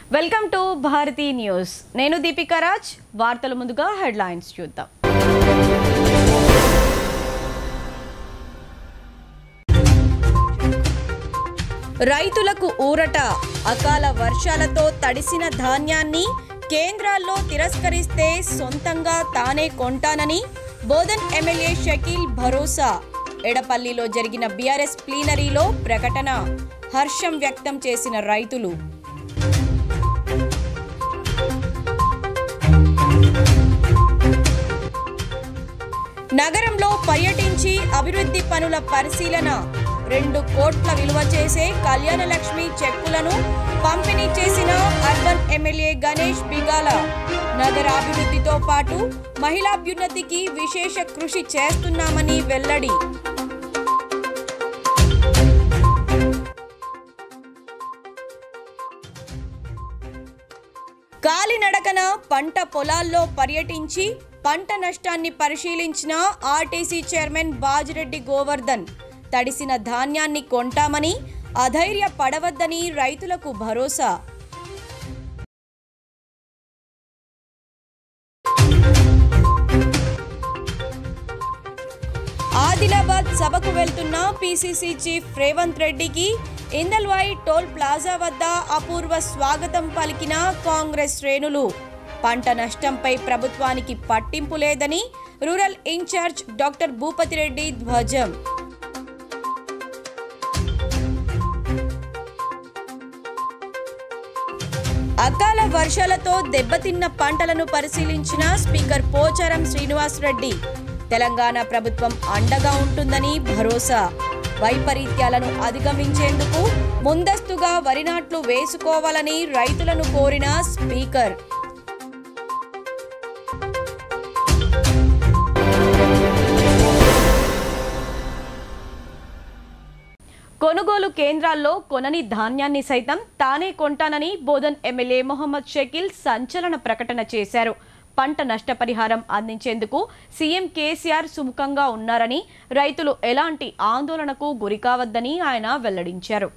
Welcome to Bharati news నేను దీపికా రాజ్ వార్తల ముందుగా హెడ్లైన్స్ చూద్దాం రైతులకు ఊరట అకాల వర్షాలతో తడిసిన ధాన్యాన్ని కేంద్రాల్లో తిరస్కరిస్తే సొంతంగా తానే కొంటానని బోధన్ ఎమ్మెల్యే షకీల్ భరోసా ఎడపల్లిలో జరిగిన బీఆర్ఎస్ ప్లీనరీలో ప్రకటన హర్షం వ్యక్తం చేసిన రైతులు నగరంలో పర్యటించి అభివృద్ధి పనుల పరిశీలన రెండు కోట్ల విలువ చేసే కళ్యాణ లక్ష్మి చెక్కులను పంపిణీ చేసిన అర్బన్ ఎమ్మెల్యే గణేష్ బిగాల నగరాభివృద్ధితో పాటు మహిళాభ్యున్నతికి విశేష కృషి చేస్తున్నామని వెల్లడి కాలినడకన పంట పొలాల్లో పర్యటించి పంట నష్టాన్ని పరిశీలించిన ఆర్టీసీ చైర్మన్ బాజిరెడ్డి గోవర్ధన్ తడిసిన ధాన్యాన్ని కొంటామని అధైర్య పడవద్దని రైతులకు భరోసా ఆదిలాబాద్ సభకు వెళ్తున్న పీసీసీ చీఫ్ రేవంత్ రెడ్డికి ఇందల్వాయి టోల్ ప్లాజా వద్ద అపూర్వ స్వాగతం పలికిన కాంగ్రెస్ శ్రేణులు పంట నష్టంపై ప్రభుత్వానికి పట్టింపు లేదని రూరల్ ఇన్ఛార్జ్ డాక్టర్ భూపతిరెడ్డి ధ్వజం అకాల వర్షాలతో దెబ్బతిన్న పంటలను పరిశీలించిన స్పీకర్ పోచారం శ్రీనివాసరెడ్డి తెలంగాణ ప్రభుత్వం అండగా ఉంటుందని భరోసా వైపరీత్యాలను అధిగమించేందుకు ముందస్తుగా వరి నాట్లు వేసుకోవాలని రైతులను కోరిన స్పీకర్ కొనుగోలు కేంద్రాల్లో కొనని ధాన్యాన్ని సైతం తానే కొంటానని బోధన్ ఎమ్మెల్యే మొహమ్మద్ షకీల్ సంచలన ప్రకటన చేశారు పంట నష్టపరిహారం అందించేందుకు సీఎం కేసీఆర్ సుముఖంగా ఉన్నారని రైతులు ఎలాంటి ఆందోళనకు గురికావద్దని ఆయన వెల్లడించారు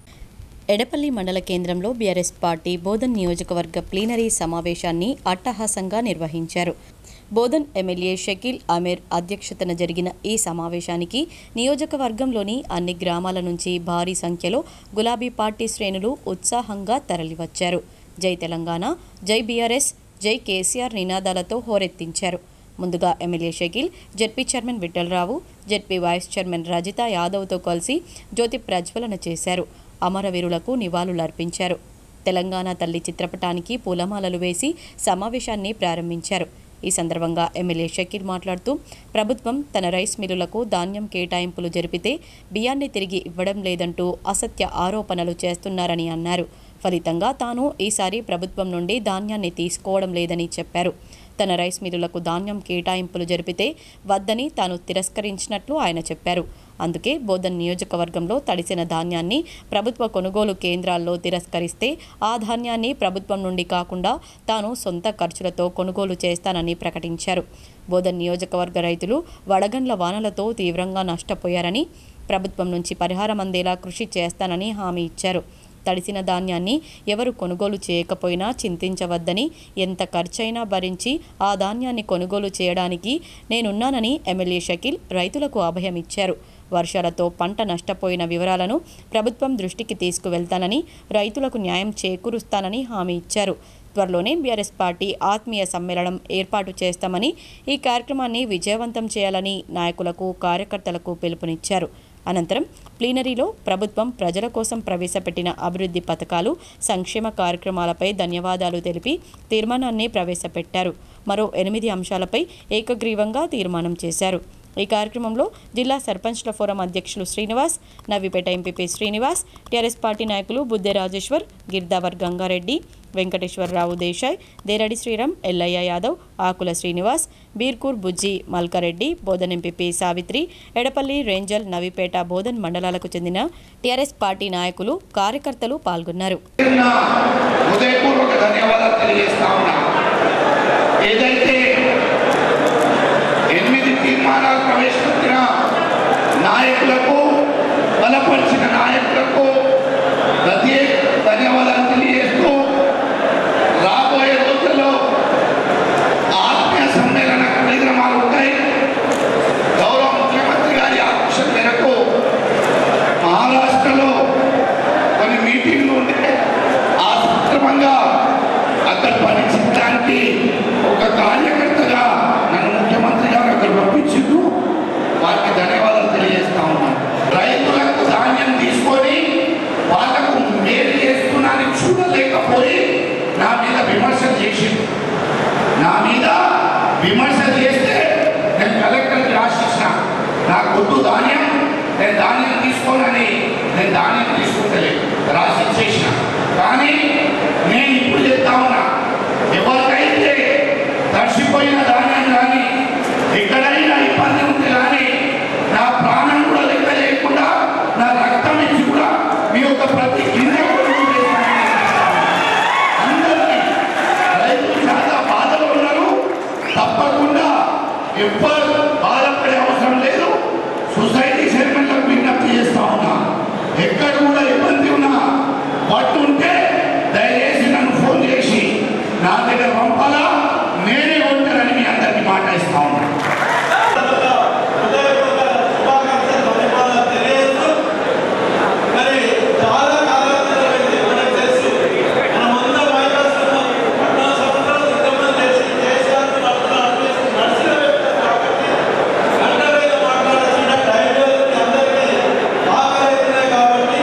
ఎడపల్లి మండల కేంద్రంలో బీఆర్ఎస్ పార్టీ బోధన్ నియోజకవర్గ ప్లీనరీ సమావేశాన్ని అట్టహాసంగా నిర్వహించారు బోధన్ ఎమ్మెల్యే షకీల్ అమీర్ అధ్యక్షతన జరిగిన ఈ సమావేశానికి నియోజకవర్గంలోని అన్ని గ్రామాల నుంచి భారీ సంఖ్యలో గులాబీ పార్టీ శ్రేణులు ఉత్సాహంగా తరలివచ్చారు జై తెలంగాణ జై బీఆర్ఎస్ జై కేసీఆర్ నినాదాలతో హోరెత్తించారు ముందుగా MLA Shakeel ZP chairman Vittal Rao ZP vice chairman Rajitha యాదవ్తో కలిసి జ్యోతి ప్రజ్వలన చేశారు అమరవీరులకు నివాళులర్పించారు తెలంగాణ తల్లి చిత్రపటానికి పూలమాలలు వేసి సమావేశాన్ని ప్రారంభించారు ఈ సందర్భంగా ఎమ్మెల్యే షకీర్ మాట్లాడుతూ ప్రభుత్వం తన రైస్ మిల్లులకు ధాన్యం కేటాయింపులు జరిపితే బియ్యాన్ని తిరిగి ఇవ్వడం లేదంటూ అసత్య ఆరోపణలు చేస్తున్నారని అన్నారు ఫలితంగా తాను ఈసారి ప్రభుత్వం నుండి ధాన్యాన్ని తీసుకోవడం లేదని చెప్పారు తన రైస్ మిల్లులకు ధాన్యం కేటాయింపులు జరిపితే వద్దని తాను తిరస్కరించినట్లు ఆయన చెప్పారు అందుకే బోధన్ నియోజకవర్గంలో తడిసిన ధాన్యాన్ని ప్రభుత్వ కొనుగోలు కేంద్రాల్లో తిరస్కరిస్తే ఆ ధాన్యాన్ని ప్రభుత్వం నుండి కాకుండా తాను సొంత ఖర్చులతో కొనుగోలు చేస్తానని ప్రకటించారు బోధన్ నియోజకవర్గ రైతులు వడగండ్ల వానలతో తీవ్రంగా నష్టపోయారని ప్రభుత్వం నుంచి పరిహారం అందేలా కృషి చేస్తానని హామీ ఇచ్చారు తడిసిన ధాన్యాన్ని ఎవరు కొనుగోలు చేయకపోయినా చింతించవద్దని ఎంత ఖర్చైనా భరించి ఆ ధాన్యాన్ని కొనుగోలు చేయడానికి నేనున్నానని ఎమ్మెల్యే షకీల్ రైతులకు అభయం ఇచ్చారు వర్షాలతో పంట నష్టపోయిన వివరాలను ప్రభుత్వం దృష్టికి తీసుకువెళ్తానని రైతులకు న్యాయం చేకూరుస్తానని హామీ ఇచ్చారు త్వరలోనే బీఆర్ఎస్ పార్టీ ఆత్మీయ సమ్మేళనం ఏర్పాటు చేస్తామని ఈ కార్యక్రమాన్ని విజయవంతం చేయాలని నాయకులకు కార్యకర్తలకు పిలుపునిచ్చారు అనంతరం ప్లీనరీలో ప్రభుత్వం ప్రజల కోసం ప్రవేశపెట్టిన అభివృద్ధి పథకాలు సంక్షేమ కార్యక్రమాలపై ధన్యవాదాలు తెలిపి తీర్మానాన్ని ప్రవేశపెట్టారు మరో ఎనిమిది అంశాలపై ఏకగ్రీవంగా తీర్మానం చేశారు ఈ కార్యక్రమంలో జిల్లా సర్పంచ్ల ఫోరం అధ్యక్షులు Srinivas Navipet MPP Srinivas TRS party నాయకులు బుద్దె రాజేశ్వర్ గిర్దావర్ గంగారెడ్డి వెంకటేశ్వరరావు దేశాయ్ దేరడి శ్రీరామ్ ఎల్లయ్య యాదవ్ ఆకుల శ్రీనివాస్ బీర్కూర్ బుజ్జి మల్కారెడ్డి బోధన్ ఎంపీపీ సావిత్రి ఎడపల్లి రేంజల్ నవిపేట బోధన్ మండలాలకు చెందిన టీఆర్ఎస్ పార్టీ నాయకులు కార్యకర్తలు పాల్గొన్నారు నా హృదయపూర్వక ధన్యవాదాలు తెలియజేస్తా ఉన్నా ఏదైతే ఎనిమిది తీర్మానాలు ప్రవేశపెట్టిన నాయకులకు బలపరిచిన నాయకులకు ప్రత్యేక ధన్యవాదాలు తెలియజేస్తూ నాకు వద్దు ధాన్యం నేను ధాన్యం తీసుకోనని నేను ధాన్యం తీసుకుంటలే రాసి ఇచ్చేసిన కానీ నేను ఇప్పుడు చెప్తా ఉన్నా ఎవరికైతే తడిసిపోయిన ధాన్యం కానీ ఎక్కడైనా ఇబ్బంది ఉంది కానీ నా ప్రాణం కూడా లెక్క లేకుండా నా రక్తం ఇచ్చి కూడా మీ యొక్క ప్రతి గింజ కొనుగోలు చేస్తానని అందరికీ రైతులు చాలా బాధలో ఉన్నారు తప్పకుండా ఎవ్వరు బాధపడే అవసరం లేదు సొసైటీ చైర్మన్లకు విజ్ఞప్తి చేస్తా ఉన్నా ఎక్కడ కూడా ఇబ్బంది ఉన్నా పట్టుంటే దయచేసి నన్ను ఫోన్ చేసి నా దగ్గర పంపాలా నేనే ఉంటానని మీ అందరికీ మాట ఇస్తా ఉన్నా మరి చాలా కాలాంతరమైంది మనకు తెలుసు మనమంతా మైకాస్లో పద్నాలుగు సంవత్సరాలు ఉద్యమం చేసి దేశాన్ని నడుపుతున్న అన్వేషణ నడిచిన వ్యక్తులు కాబట్టి గంట మీద మాట్లాడాల్సిన రైతులకి అందరికీ ఆకలిస్తున్నాయి కాబట్టి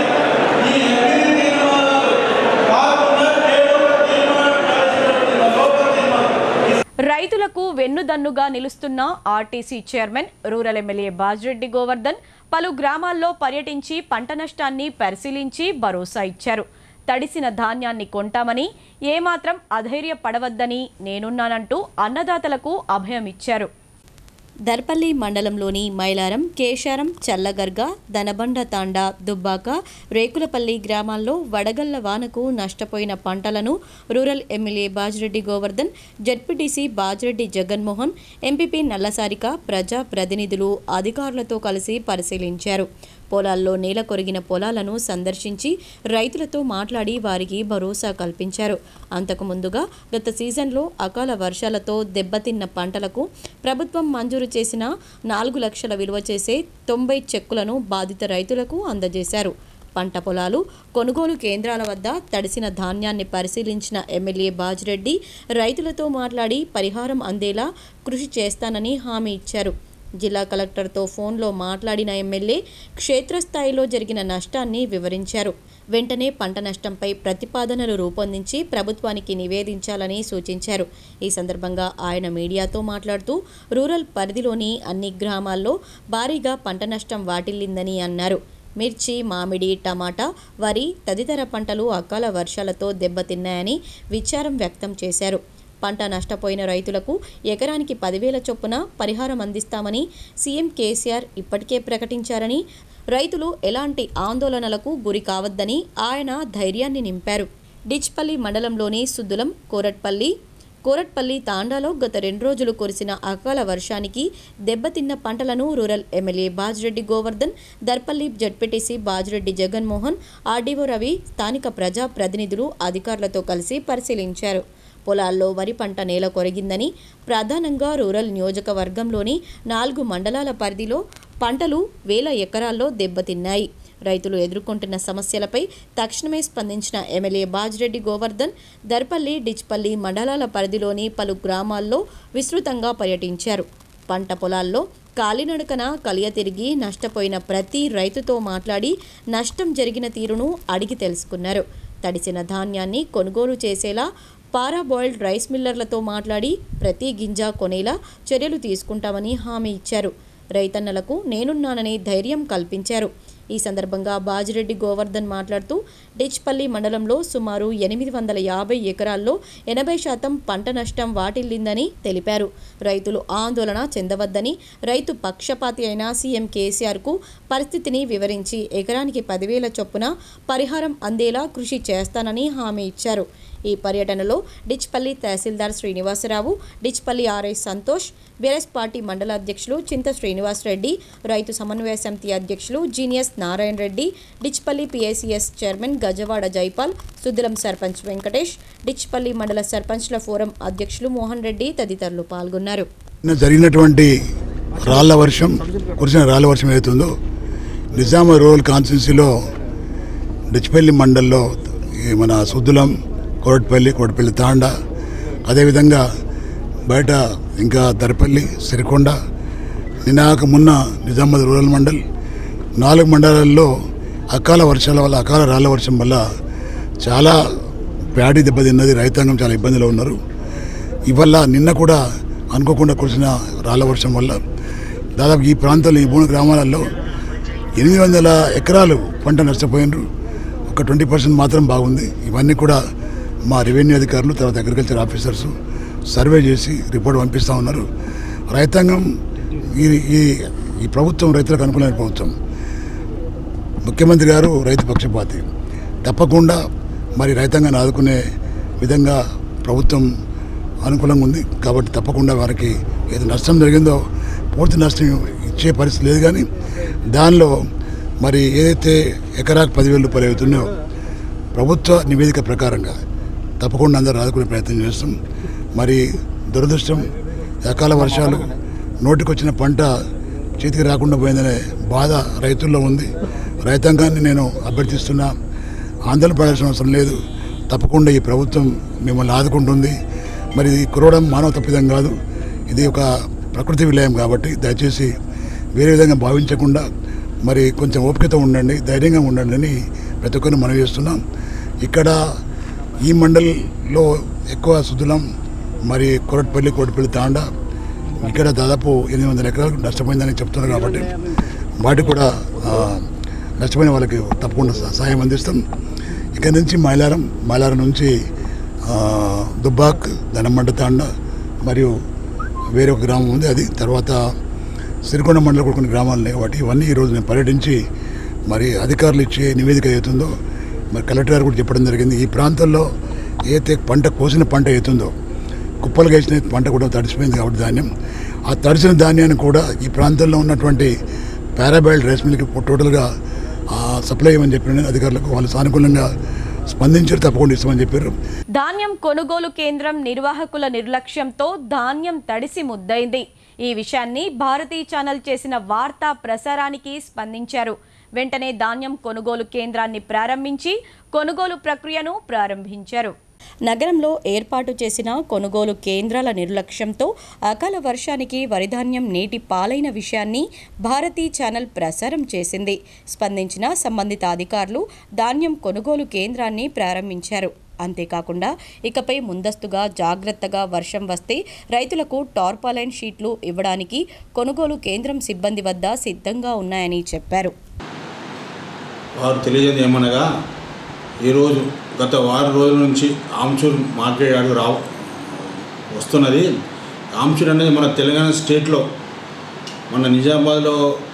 ఈ ఎనిమిది తీర్మానాలు కాకుండా ఏదో ఒక తీర్మానం చేసినటువంటి లోపల తీర్మానం రైతులకు వెన్నుదన్నుగా నిలుస్తున్న RTC chairman rural MLA Bajireddy Govardhan పలు గ్రామాల్లో పర్యటించి పంట నష్టాన్ని పరిశీలించి భరోసా ఇచ్చారు తడిసిన ధాన్యాన్ని కొంటామని ఏమాత్రం అధైర్యపడవద్దని నేనున్నానంటూ అన్నదాతలకు అభయం ఇచ్చారు దర్పల్లి మండలంలోని మైలారం కేశారం చల్లగర్గ దనబండ తాండా దుబ్బాక రేకులపల్లి గ్రామాల్లో వడగళ్ల వానకు నష్టపోయిన పంటలను rural MLA Bajireddy Govardhan ZPTC Bajireddy Jaganmohan MPP Nalla Sarika ప్రజా ప్రతినిధులు అధికారులతో కలిసి పరిశీలించారు పొలాల్లో నేల కొరిగిన పొలాలను సందర్శించి రైతులతో మాట్లాడి వారికి భరోసా కల్పించారు అంతకు ముందుగా గత సీజన్లో అకాల వర్షాలతో దెబ్బతిన్న పంటలకు ప్రభుత్వం మంజూరు చేసిన నాలుగు లక్షల విలువ చేసే తొంభై చెక్కులను బాధిత రైతులకు అందజేశారు పంట పొలాలు కొనుగోలు కేంద్రాల వద్ద తడిసిన ధాన్యాన్ని పరిశీలించిన ఎమ్మెల్యే బాజిరెడ్డి రైతులతో మాట్లాడి పరిహారం అందేలా కృషి చేస్తానని హామీ ఇచ్చారు జిల్లా కలెక్టర్తో ఫోన్లో మాట్లాడిన ఎమ్మెల్యే క్షేత్రస్థాయిలో జరిగిన నష్టాన్ని వివరించారు వెంటనే పంట నష్టంపై ప్రతిపాదనలు రూపొందించి ప్రభుత్వానికి నివేదించాలని సూచించారు ఈ సందర్భంగా ఆయన మీడియాతో మాట్లాడుతూ రూరల్ పరిధిలోని అన్ని గ్రామాల్లో భారీగా పంట నష్టం వాటిల్లిందని అన్నారు మిర్చి మామిడి టమాటా వరి తదితర పంటలు అకాల వర్షాలతో దెబ్బతిన్నాయని విచారం వ్యక్తం చేశారు పంట నష్టపోయిన రైతులకు ఎకరానికి పదివేల చొప్పున పరిహారం అందిస్తామని సీఎం కేసీఆర్ ఇప్పటికే ప్రకటించారని రైతులు ఎలాంటి ఆందోళనలకు గురి కావద్దని ఆయన ధైర్యాన్ని నింపారు డిచ్పల్లి మండలంలోని సుద్దులం కోరట్పల్లి కోరట్పల్లి తాండాలో గత రెండు రోజులు కురిసిన అకాల వర్షానికి దెబ్బతిన్న పంటలను rural MLA Bajireddy Govardhan Dharpally ZPTC Bajireddy Jaganmohan RDO Ravi స్థానిక ప్రజా ప్రతినిధులు అధికారులతో కలిసి పరిశీలించారు పొలాల్లో వరి పంట నేల కొరిగిందని ప్రధానంగా రూరల్ నియోజకవర్గంలోని నాలుగు మండలాల పరిధిలో పంటలు వేల ఎకరాల్లో దెబ్బతిన్నాయి రైతులు ఎదుర్కొంటున్న సమస్యలపై తక్షణమే స్పందించిన ఎమ్మెల్యే బాజిరెడ్డి గోవర్ధన్ దర్పల్లి డిచ్పల్లి మండలాల పరిధిలోని పలు గ్రామాల్లో విస్తృతంగా పర్యటించారు పంట పొలాల్లో కాలినడకన కలియ తిరిగి నష్టపోయిన ప్రతి రైతుతో మాట్లాడి నష్టం జరిగిన తీరును అడిగి తెలుసుకున్నారు తడిసిన ధాన్యాన్ని కొనుగోలు చేసేలా పారాబాయిల్డ్ రైస్ మిల్లర్లతో మాట్లాడి ప్రతి గింజ కొనేలా చర్యలు తీసుకుంటామని హామీ ఇచ్చారు రైతన్నలకు నేనున్నానని ధైర్యం కల్పించారు ఈ సందర్భంగా బాజిరెడ్డి గోవర్ధన్ మాట్లాడుతూ డిచ్పల్లి మండలంలో సుమారు ఎనిమిది వందల యాభై ఎకరాల్లో ఎనభై శాతం పంట నష్టం వాటిల్లిందని తెలిపారు రైతులు ఆందోళన చెందవద్దని రైతు పక్షపాతి అయిన సీఎం కేసీఆర్కు పరిస్థితిని వివరించి ఎకరానికి పదివేల చొప్పున పరిహారం అందేలా కృషి చేస్తానని హామీ ఇచ్చారు ఈ పర్యటనలో డిచ్పల్లి తహసీల్దార్ Srinivasa Rao Dichpally RI Santosh BRS party మండల అధ్యక్షులు చింత శ్రీనివాస్ రెడ్డి రైతు సమన్వయ సమితి అధ్యక్షులు జీనియస్ నారాయణ రెడ్డి డిచ్పల్లి పిఐసిఎస్ చైర్మన్ గజవాడ జైపాల్ సుద్దులం సర్పంచ్ వెంకటేష్ డిచ్పల్లి మండల సర్పంచ్ల ఫోరం అధ్యక్షులు మోహన్ రెడ్డి తదితరులు పాల్గొన్నారు నిన్న జరిగినటువంటి రాళ్ల వర్షం కురిసిన రాళ్ల వర్షం ఏదైతుందో నిజామాబాద్ రూరల్ కాన్స్టిట్యున్సీలో డిచ్పల్లి మండల్లో ఈ మన సుద్దులం కోరట్పల్లి కోరట్పల్లి తాండా అదేవిధంగా బయట ఇంకా దరపల్లి సిరికొండ నినాక మొన్న నిజామాబాద్ రూరల్ మండల్ నాలుగు మండలాల్లో అకాల వర్షాల వల్ల అకాల రాళ్ల వర్షం వల్ల చాలా ప్యాడీ దెబ్బతిన్నది రైతాంగం చాలా ఇబ్బందిలో ఉన్నారు ఇవల్ల నిన్న కూడా అనుకోకుండా కురిసిన రాళ్ళ వర్షం వల్ల దాదాపు ఈ ప్రాంతంలో ఈ మూడు గ్రామాలలో ఎనిమిది వందల ఎకరాలు పంట నష్టపోయినారు ఒక ట్వంటీ పర్సెంట్ మాత్రం బాగుంది ఇవన్నీ కూడా మా రెవెన్యూ అధికారులు తర్వాత అగ్రికల్చర్ ఆఫీసర్స్ సర్వే చేసి రిపోర్ట్ పంపిస్తూ ఉన్నారు రైతాంగం ఈ ఈ ఈ ప్రభుత్వం రైతులకు అనుకూలమైన ప్రభుత్వం ముఖ్యమంత్రి గారు రైతు పక్షపాతి తప్పకుండా మరి రైతాంగాన్ని ఆదుకునే విధంగా ప్రభుత్వం అనుకూలంగా ఉంది కాబట్టి తప్పకుండా వారికి ఏది నష్టం జరిగిందో పూర్తి నష్టం ఇచ్చే పరిస్థితి లేదు కానీ దానిలో మరి ఏదైతే ఎకరాకు పదివేల రూపాయలు అవుతున్నాయో ప్రభుత్వ నివేదిక ప్రకారంగా తప్పకుండా అందరూ ఆదుకునే ప్రయత్నం చేస్తాం మరి దురదృష్టం అకాల వర్షాలు నోటికొచ్చిన పంట చేతికి రాకుండా పోయిందనే బాధ రైతుల్లో ఉంది రైతాంగాన్ని నేను అభ్యర్థిస్తున్నా ఆందోళన పడాల్సిన అవసరం లేదు తప్పకుండా ఈ ప్రభుత్వం మిమ్మల్ని ఆదుకుంటుంది మరి ఇది కురవడం మానవ తప్పిదం కాదు ఇది ఒక ప్రకృతి విలయం కాబట్టి దయచేసి వేరే విధంగా భావించకుండా మరి కొంచెం ఓపికతో ఉండండి ధైర్యంగా ఉండండి అని ప్రతి ఒక్కరిని మనవి చేస్తున్నాం ఇక్కడ ఈ మండలిలో ఎక్కువ సుదులం మరి కొరట్పల్లి కోటిపల్లి తాండా ఇక్కడ దాదాపు ఎనిమిది వందల ఎకరాలు నష్టపోయిందని చెప్తున్నారు కాబట్టి వాటికి కూడా ఆ, నష్టపోయిన వాళ్ళకి తప్పకుండా సహ- సహాయం అందిస్తాం ఇక్కడ నుంచి మైలారం మైలారం నుంచి ఆ, దుబ్బాక్ ధనమండ తాండ మరియు వేరే ఒక గ్రామం ఉంది అది తర్వాత సిరికొండ మండలం కూడా కొన్ని గ్రామాలు ఉన్నాయి కాబట్టి ఇవన్నీ ఈరోజు నేను పర్యటించి మరి అధికారులు ఇచ్చే నివేదిక అవుతుందో మరి కలెక్టర్ గారు కూడా చెప్పడం జరిగింది ఈ ప్రాంతంలో ఏదైతే పంట కోసిన పంట అవుతుందో కుప్పలుగా వేసిన పంట కూడా తడిసిపోయింది కాబట్టి ధాన్యం ఆ తడిసిన ధాన్యాన్ని కూడా ఈ ప్రాంతంలో ఉన్నటువంటి పారాబైల్డ్ రైస్ మిల్కి టోటల్గా సప్లై ఇవ్వమని చెప్పిన అధికారులకు వాళ్ళు సానుకూలంగా స్పందించారు తప్పకుండా ఇస్తామని చెప్పారు ధాన్యం కొనుగోలు కేంద్రం నిర్వాహకుల నిర్లక్ష్యంతో ధాన్యం తడిసి ముద్దైంది ఈ విషయాన్ని భారతీ ఛానల్ చేసిన వార్తా ప్రసారానికి స్పందించారు వెంటనే ధాన్యం కొనుగోలు కేంద్రాన్ని ప్రారంభించి కొనుగోలు ప్రక్రియను ప్రారంభించారు నగరంలో ఏర్పాటు చేసిన కొనుగోలు కేంద్రాల నిర్లక్ష్యంతో అకాల వర్షానికి వరిధాన్యం నీటి పాలైన విషయాన్ని భారతీ ఛానల్ ప్రసారం చేసింది స్పందించిన సంబంధిత అధికారులు ధాన్యం కొనుగోలు కేంద్రాన్ని ప్రారంభించారు అంతేకాకుండా ఇకపై ముందస్తుగా జాగ్రత్తగా వర్షం వస్తే రైతులకు టార్పాలైన్ షీట్లు ఇవ్వడానికి కొనుగోలు కేంద్రం సిబ్బంది వద్ద సిద్ధంగా ఉన్నాయని చెప్పారు వారు తెలియజేది ఏమనగా ఈరోజు గత వారం రోజుల నుంచి ఆమ్చూర్ మార్కెట్ యార్డు రా వస్తున్నది ఆమ్చూర్ అనేది మన తెలంగాణ స్టేట్లో మన నిజామాబాద్లో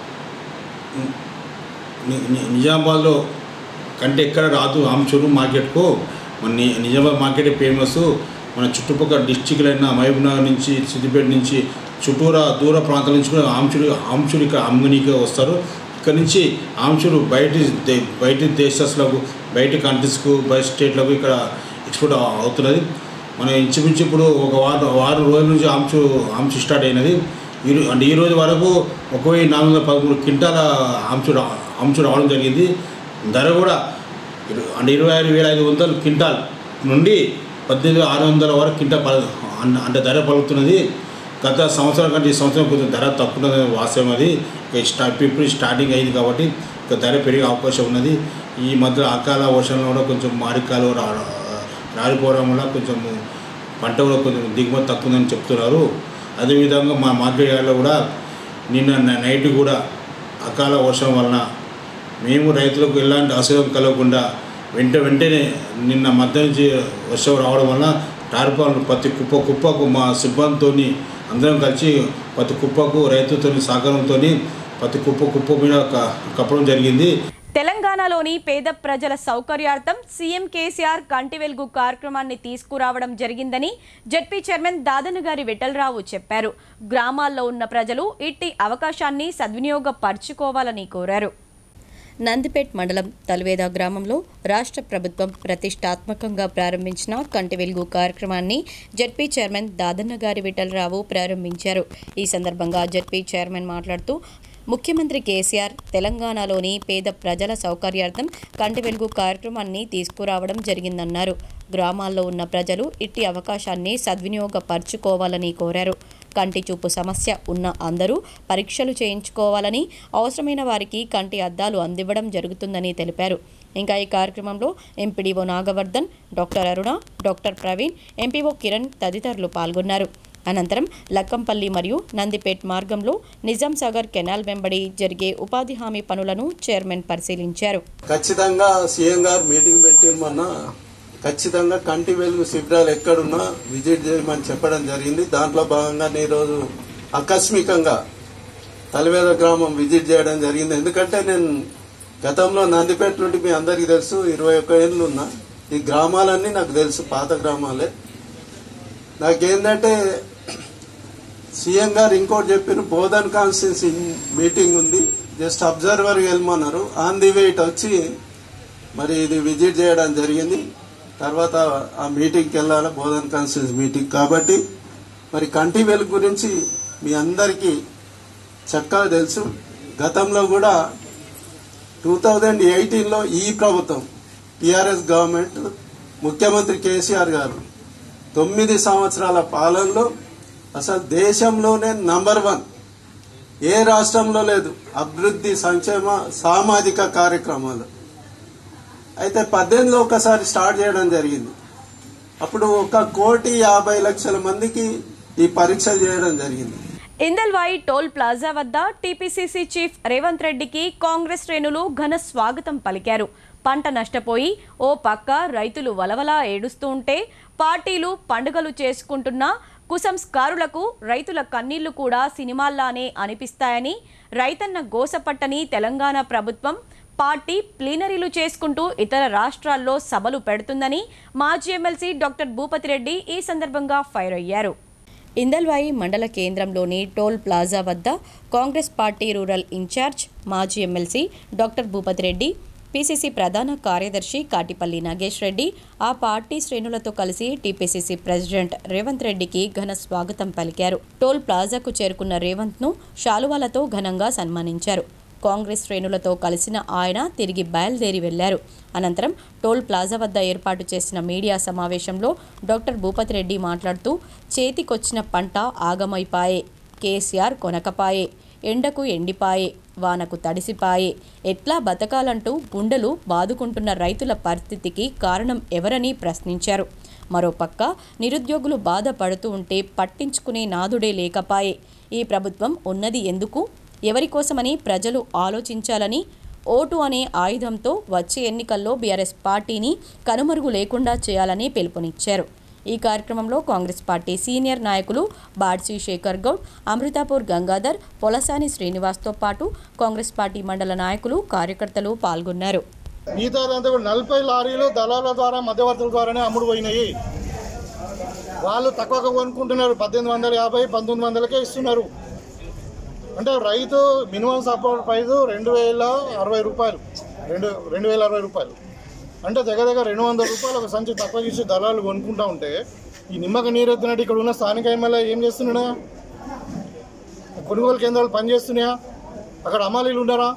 ని- ని- నిజామాబాద్లో కంటే ఎక్కడ రాదు ఆమ్చూరు మార్కెట్కు మన ని- నిజామాబాద్ మార్కెట్ ఫేమస్ మన చుట్టుపక్కల డిస్టిక్లైన మహబూబ్నగర్ నుంచి సిద్దిపేట నుంచి చుట్టూరా దూర ప్రాంతాల నుంచి కూడా ఆమ్చూరు ఆమ్చూరు ఇక్కడ అమ్మునీకి వస్తారు ఇక్కడ నుంచి ఆమ్చూరు బయటి దే- బయటి దేశస్తులకు బయటి కంట్రీస్కు బయట స్టేట్లకు ఇక్కడ ఎక్స్పోర్ట్ అవ- అవుతున్నది మన ఇంచుమించు ఇప్పుడు ఒక వారం వారం రోజుల నుంచి ఆమ్చు ఆమ్చు స్టార్ట్ అయినది ఈ రో- అంటే ఈ రోజు వరకు ఒక వెయ్యి నాలుగు వందల పదమూడు క్వింటాల ఆమ్చు రా- ఆమ్చు రావడం జరిగింది ధర కూడా ఇరు- అంటే ఇరవై ఆరు వేల ఐదు వందల క్వింటాల్ నుండి పద్దెనిమిది వేల ఆరు వందల వరకు క్వింటాల్ పల అన్- అంటే ధర పలుకుతున్నది గత సంవత్సరం కంటే ఈ సంవత్సరం కొంచెం ధర తక్కువ వాస్తవం అది ఇక స్టా ఇప్పుడు స్టార్టింగ్ అయింది కాబట్టి ఇక ధర పెరిగే అవకాశం ఉన్నది ఈ మధ్య అకాల వర్షంలో కూడా కొంచెం మారికాలు రా రాలిపోవడం వల్ల కొంచెం పంట కూడా కొంచెం దిగుమతి తక్కువదని చెప్తున్నారు అదేవిధంగా మా మార్కెట్ యార్డ్లో కూడా నిన్న న- నైట్ కూడా అకాల వర్షం వలన మేము రైతులకు ఎలాంటి అసౌకర్యం కలగకుండా వెంట వెంటనే నిన్న మధ్య నుంచి వర్షం రావడం వల్ల టార్పాలను ప్రతి కుప్ప కుప్పకు మా సిబ్బందితో అందరం కలిసి ప్రతి కుప్పకు రైతుతో సహకారంతో ప్రతి కుప్ప కుప్ప మీద క- కప్పడం జరిగింది తెలంగాణలోని పేద ప్రజల సౌకర్యార్థం సీఎం కేసీఆర్ కంటి వెలుగు కార్యక్రమాన్ని తీసుకురావడం జరిగిందని జడ్పీ చైర్మన్ దాదన్న గారి విఠలరావు చెప్పారు గ్రామాల్లో ఉన్న ప్రజలు ఇట్టి అవకాశాన్ని సద్వినియోగపరచుకోవాలని కోరారు నందిపేట్ మండలం తల్వేద గ్రామంలో రాష్ట్ర ప్రభుత్వం ప్రతిష్టాత్మకంగా ప్రారంభించిన కంటి వెలుగు కార్యక్రమాన్ని జడ్పీ చైర్మన్ దాదన్న గారి విఠలరావు ప్రారంభించారు ఈ సందర్భంగా జడ్పీ చైర్మన్ మాట్లాడుతూ ముఖ్యమంత్రి కేసీఆర్ తెలంగాణలోని పేద ప్రజల సౌకర్యార్థం కంటి వెలుగు కార్యక్రమాన్ని తీసుకురావడం జరిగిందన్నారు గ్రామాల్లో ఉన్న ప్రజలు ఇట్టి అవకాశాన్ని సద్వినియోగపరచుకోవాలని కోరారు కంటి చూపు సమస్య ఉన్న అందరూ పరీక్షలు చేయించుకోవాలని అవసరమైన వారికి కంటి అద్దాలు అందివ్వడం జరుగుతుందని తెలిపారు ఇంకా ఈ కార్యక్రమంలో MPDO Nagavardhan doctor Aruna doctor Praveen MPO Kiran తదితరులు పాల్గొన్నారు అనంతరం లక్కంపల్లి మరియు నందిపేట్ మార్గంలో నిజాం సాగర్ కెనాల్ వెంబడి జరిగే ఉపాధి హామీ పనులను చైర్మన్ పరిశీలించారు ఖచ్చితంగా సీఎం గారు మీటింగ్ పెట్టిన మొన్న ఖచ్చితంగా కంటి వెలుగు శిబిరాలు ఎక్కడున్నా విజిట్ చేయమని చెప్పడం జరిగింది దాంట్లో భాగంగా నేను ఈరోజు ఆకస్మికంగా తలవేద గ్రామం విజిట్ చేయడం జరిగింది ఎందుకంటే నేను గతంలో నందిపేట నుండి మీ అందరికీ తెలుసు ఇరవై ఒక్క ఏళ్ళు ఉన్నా ఈ గ్రామాలన్నీ నాకు తెలుసు పాత గ్రామాలే నాకేంటంటే సీఎం గారు ఇంకోటి చెప్పిన బోధన్ కాన్స్టిట్యూన్సీ మీటింగ్ ఉంది జస్ట్ అబ్జర్వర్ వెళ్ళమన్నారు ఆన్ ది వే ఇటు వచ్చి మరి ఇది విజిట్ చేయడం జరిగింది తర్వాత ఆ మీటింగ్కి వెళ్ళాలి బోధన్ కాన్స్టిట్యూన్సీ మీటింగ్ కాబట్టి మరి కంటి వెలుగు గురించి మీ అందరికీ చక్కగా తెలుసు గతంలో కూడా టూ థౌజండ్ ఎయిటీన్లో ఈ ప్రభుత్వం టిఆర్ఎస్ గవర్నమెంట్ ముఖ్యమంత్రి కేసీఆర్ గారు తొమ్మిది సంవత్సరాల పాలనలో అసలు దేశంలోనే నంబర్ వన్ ఏ రాష్ట్రంలో లేదు అభివృద్ధి సంక్షేమ సామాజిక కార్యక్రమాలు అయితే పద్దెనిమిదిలో ఒకసారి స్టార్ట్ చేయడం జరిగింది అప్పుడు ఒక కోటి యాభై లక్షల మందికి ఈ పరీక్షలు చేయడం జరిగింది ఇందల్వాయి టోల్ ప్లాజా వద్ద టీపీసీసీ చీఫ్ రేవంత్ రెడ్డికి కాంగ్రెస్ శ్రేణులు ఘన స్వాగతం పలికారు పంట నష్టపోయి ఓ పక్క రైతులు వలవలా ఏడుస్తూ ఉంటే పార్టీలు పండుగలు చేసుకుంటున్న కుసంస్కారులకు రైతుల కన్నీళ్లు కూడా సినిమాల్లానే అనిపిస్తాయని రైతన్న గోసపట్టని తెలంగాణ ప్రభుత్వం పార్టీ ప్లీనరీలు చేసుకుంటూ ఇతర రాష్ట్రాల్లో సభలు పెడుతుందని మాజీ ఎమ్మెల్సీ డాక్టర్ భూపతి రెడ్డి ఈ సందర్భంగా ఫైర్ అయ్యారు ఇందల్వాయి మండల కేంద్రంలోని టోల్ ప్లాజా వద్ద కాంగ్రెస్ పార్టీ రూరల్ ఇన్ఛార్జ్ మాజీ MLC doctor Bhupathi Reddy PCC ప్రధాన కార్యదర్శి కాటిపల్లి నాగేష్ రెడ్డి ఆ పార్టీ శ్రేణులతో కలిసి టీపీసీసీ ప్రెసిడెంట్ రేవంత్ రెడ్డికి ఘన స్వాగతం పలికారు టోల్ ప్లాజాకు చేరుకున్న రేవంత్ను శాలువాలతో ఘనంగా సన్మానించారు కాంగ్రెస్ శ్రేణులతో కలిసిన ఆయన తిరిగి బయలుదేరి వెళ్లారు అనంతరం టోల్ ప్లాజా వద్ద ఏర్పాటు చేసిన మీడియా సమావేశంలో డాక్టర్ భూపతి రెడ్డి మాట్లాడుతూ చేతికొచ్చిన పంట ఆగమైపాయే కేసీఆర్ కొనకపాయే ఎండకు ఎండిపాయే వానకు తడిసిపాయే ఎట్లా బతకాలంటూ గుండెలు బాదుకుంటున్న రైతుల పరిస్థితికి కారణం ఎవరని ప్రశ్నించారు మరోపక్క నిరుద్యోగులు బాధపడుతూ ఉంటే పట్టించుకునే నాదుడే లేకపాయే ఈ ప్రభుత్వం ఉన్నది ఎందుకు ఎవరి కోసమని ప్రజలు ఆలోచించాలని ఓటు అనే ఆయుధంతో వచ్చే ఎన్నికల్లో బీఆర్ఎస్ పార్టీని కనుమరుగు లేకుండా చేయాలని పిలుపునిచ్చారు ఈ కార్యక్రమంలో కాంగ్రెస్ పార్టీ సీనియర్ నాయకులు బాడ్సి శేఖర్ గౌడ్ అమృతాపూర్ గంగాధర్ పొలసాని శ్రీనివాస్తో పాటు కాంగ్రెస్ పార్టీ మండల నాయకులు కార్యకర్తలు పాల్గొన్నారు మిగతాదంతా కూడా నలభై లారీలు దళాల ద్వారా మధ్యవర్తుల ద్వారానే అమ్ముడు పోయినాయి వాళ్ళు తక్కువగా కొనుక్కుంటున్నారు పద్దెనిమిది వందల యాభై పంతొమ్మిది వందలకే ఇస్తున్నారు అంటే రైతు మినిమం సపోర్ట్ ప్రైస్ రెండు వేల అరవై రూపాయలు రెండు రెండు వేల అరవై రూపాయలు అంటే దగ్గర దగ్గర రెండు వందల రూపాయలు ఒక సంచి తక్కువ ఇచ్చి దళాలు కొనుక్కుంటా ఉంటే ఈ నిమ్మక నీరెత్తినట్టు ఇక్కడ ఉన్న స్థానిక ఎమ్మెల్యే ఏం చేస్తున్నాడా కొనుగోలు కేంద్రాలు పనిచేస్తున్నాయా అక్కడ అమ్మాలీలు ఉండరా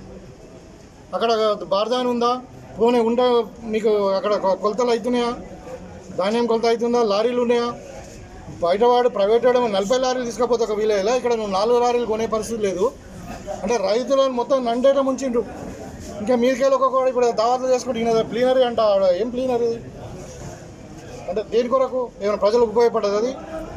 అక్కడ బార్దాన్ ఉందా పోనీ ఉంటే మీకు అక్కడ కొ- కొలతలు అవుతున్నాయా ధాన్యం కొలత అవుతుందా లారీలు ఉన్నాయా బయట వాడు ప్రైవేట్ వాడు నలభై లారీలు తీసుకపోతే ఒక విలేజ్లో ఇక్కడ నువ్వు నాలుగు లారీలు కొనే పరిస్థితి లేదు అంటే రైతులను మొత్తం నండేట ముంచిండ్రు ఇంకా మీరికెళ్ళి ఒక్కొక్క ఇప్పుడు దావాట్లు చేసుకుంటే ఈయన ప్లీనరీ అంట ఆడ ఏం ప్లీనరీ అంటే దేని కొరకు ఏమైనా ప్రజలకు ఉపయోగపడదు అది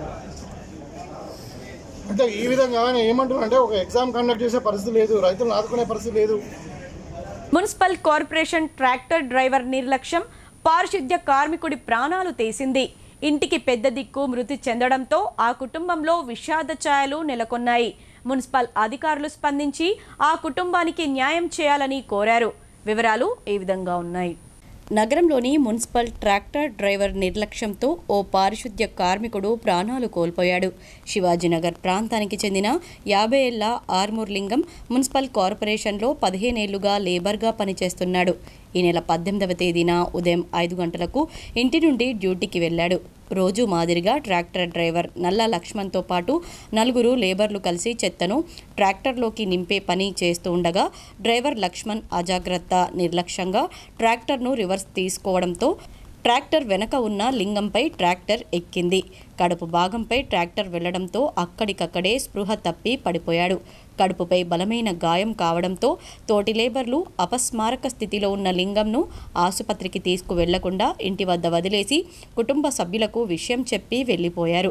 అంటే ఈ విధంగా ఆయన ఏమంటున్నా అంటే ఒక ఎగ్జామ్ కండక్ట్ చేసే పరిస్థితి లేదు రైతులను ఆదుకునే పరిస్థితి లేదు మున్సిపల్ కార్పొరేషన్ ట్రాక్టర్ డ్రైవర్ నిర్లక్ష్యం పారిశుద్ధ్య కార్మికుడి ప్రాణాలు తీసింది ఇంటికి పెద్ద దిక్కు మృతి చెందడంతో ఆ కుటుంబంలో విషాద ఛాయలు నెలకొన్నాయి మున్సిపల్ అధికారులు స్పందించి ఆ కుటుంబానికి న్యాయం చేయాలని కోరారు వివరాలు ఈ విధంగా ఉన్నాయి నగరంలోని మున్సిపల్ ట్రాక్టర్ డ్రైవర్ నిర్లక్ష్యంతో ఓ పారిశుద్ధ్య కార్మికుడు ప్రాణాలు కోల్పోయాడు శివాజీనగర్ ప్రాంతానికి చెందిన యాభై ఏళ్ల ఆర్మూర్ లింగం మున్సిపల్ కార్పొరేషన్లో పదిహేనేళ్లుగా లేబర్గా పనిచేస్తున్నాడు ఈ నెల పద్దెనిమిదవ తేదీన ఉదయం ఐదు గంటలకు ఇంటి నుండి డ్యూటీకి వెళ్ళాడు రోజు మాదిరిగా ట్రాక్టర్ డ్రైవర్ నల్ల లక్ష్మణ్తో పాటు నలుగురు లేబర్లు కలిసి చెత్తను ట్రాక్టర్లోకి నింపే పని చేస్తూ ఉండగా డ్రైవర్ లక్ష్మణ్ అజాగ్రత్త నిర్లక్ష్యంగా ట్రాక్టర్ను రివర్స్ తీసుకోవడంతో ట్రాక్టర్ వెనక ఉన్న లింగంపై ట్రాక్టర్ ఎక్కింది కడుపు భాగంపై ట్రాక్టర్ వెళ్లడంతో అక్కడికక్కడే స్పృహ తప్పి పడిపోయాడు కడుపుపై బలమైన గాయం కావడంతో తోటి లేబర్లు అపస్మారక స్థితిలో ఉన్న లింగంను ఆసుపత్రికి తీసుకువెళ్లకుండా ఇంటి వద్ద వదిలేసి కుటుంబ సభ్యులకు విషయం చెప్పి వెళ్లిపోయారు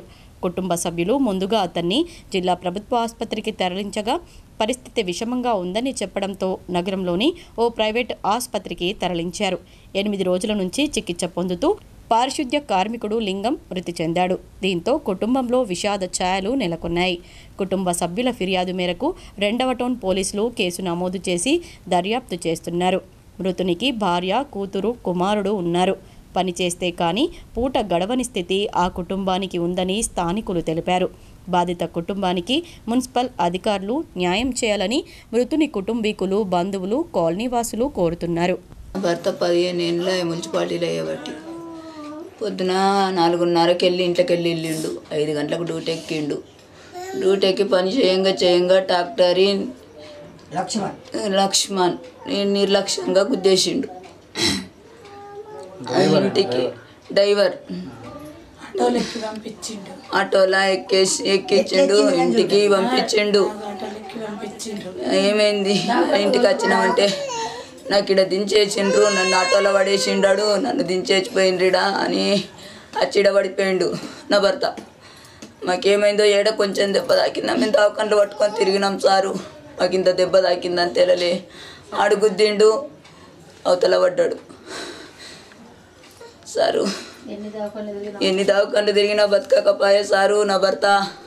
కుటుంబ సభ్యులు ముందుగా అతన్ని జిల్లా ప్రభుత్వ ఆసుపత్రికి తరలించగా పరిస్థితి విషమంగా ఉందని చెప్పడంతో నగరంలోని ఓ ప్రైవేట్ ఆసుపత్రికి తరలించారు ఎనిమిది రోజుల నుంచి చికిత్స పొందుతూ పారిశుద్ధ్య కార్మికుడు లింగం మృతి చెందాడు దీంతో కుటుంబంలో విషాద ఛాయలు నెలకొన్నాయి కుటుంబ సభ్యుల ఫిర్యాదు మేరకు రెండవ టౌన్ పోలీసులు కేసు నమోదు చేసి దర్యాప్తు చేస్తున్నారు మృతునికి భార్య కూతురు కుమారుడు ఉన్నారు పనిచేస్తే కానీ పూట గడవని స్థితి ఆ కుటుంబానికి ఉందని స్థానికులు తెలిపారు బాధిత కుటుంబానికి మున్సిపల్ అధికారులు న్యాయం చేయాలని మృతుని కుటుంబీకులు బంధువులు కాలనీవాసులు కోరుతున్నారు భర్త పదిహేను ఏళ్ళ మున్సిపాలిటీలో అయ్యబట్టి పొద్దున నాలుగున్నరకి వెళ్ళి ఇంట్లోకి వెళ్ళి వెళ్ళిండు ఐదు గంటలకు డ్యూటీ ఎక్కిండు డ్యూటీ ఎక్కి పని చేయంగా చేయంగా డాక్టరీ లక్ష్మణ్ లక్ష్మణ్ నేను నిర్లక్ష్యంగా గుద్దేసిండు ఆ ఇంటికి డ్రైవర్ ఆటోలా ఎక్కేసి ఎక్కించిండు ఇంటికి పంపించిండు ఏమైంది ఇంటికి వచ్చినామంటే నాకు ఇక్కడ దించేసిండ్రు నన్ను ఆటోలో పడేసిండాడు నన్ను దించేసిపోయిండ్రిడా అని అచ్చిడ పడిపోయిండు నా భర్త మాకేమైందో ఏడ కొంచెం దెబ్బ తాకిందా మేము దావకండ్లు పట్టుకొని తిరిగినాం సారు మాకు ఇంత దెబ్బ తాకిందని తెలలే ఆడు గుద్దిండు అవతల పడ్డాడు సారు ఎన్ని దావకండ్లు తిరిగినా బతకకపోయే సారు నా భర్త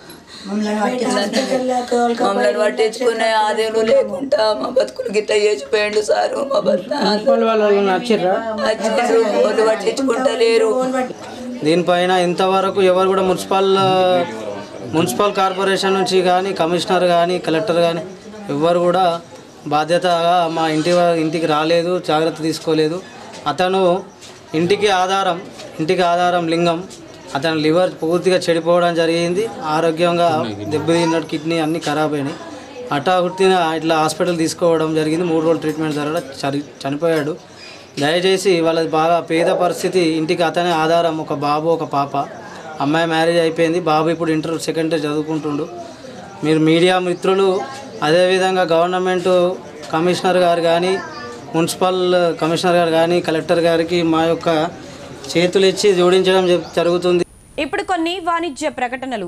మమ్మల్ని పట్టించుకునే ఆదేలు లేకుండా మా బతుకులు గిట్ట చేసిపోయిండు సారు మా భర్త వచ్చిండ్రు వాళ్ళు పట్టించుకుంటలేరు దీనిపైన ఇంతవరకు ఎవరు కూడా మున్సిపల్ మున్సిపల్ కార్పొరేషన్ నుంచి కానీ కమిషనర్ కానీ కలెక్టర్ కానీ ఎవ్వరు కూడా బాధ్యతగా మా ఇంటి వా- ఇంటికి రాలేదు జాగ్రత్త తీసుకోలేదు అతను ఇంటికి ఆధారం ఇంటికి ఆధారం లింగం అతని లివర్ పూర్తిగా చెడిపోవడం జరిగింది ఆరోగ్యంగా దెబ్బతిన్నట్టు కిడ్నీ అన్నీ ఖరాబ్ అయినాయి హఠాహుట్టిన ఇట్లా హాస్పిటల్ తీసుకోవడం జరిగింది మూడు రోజులు ట్రీట్మెంట్ జరగడం చరి చనిపోయాడు దయచేసి వాళ్ళది బాగా పేద పరిస్థితి ఇంటికి అతనే ఆధారం ఒక బాబు ఒక పాప అమ్మాయి మ్యారేజ్ అయిపోయింది బాబు ఇప్పుడు ఇంటర్ సెకండ్ ఇయర్ చదువుకుంటుండు మీరు మీడియా మిత్రులు అదేవిధంగా గవర్నమెంట్ కమిషనర్ గారు కానీ మున్సిపల్ కమిషనర్ గారు కానీ కలెక్టర్ గారికి మా యొక్క చేతులు ఇచ్చి జోడించడం జ- జరుగుతుంది ఇప్పుడు కొన్ని వాణిజ్య ప్రకటనలు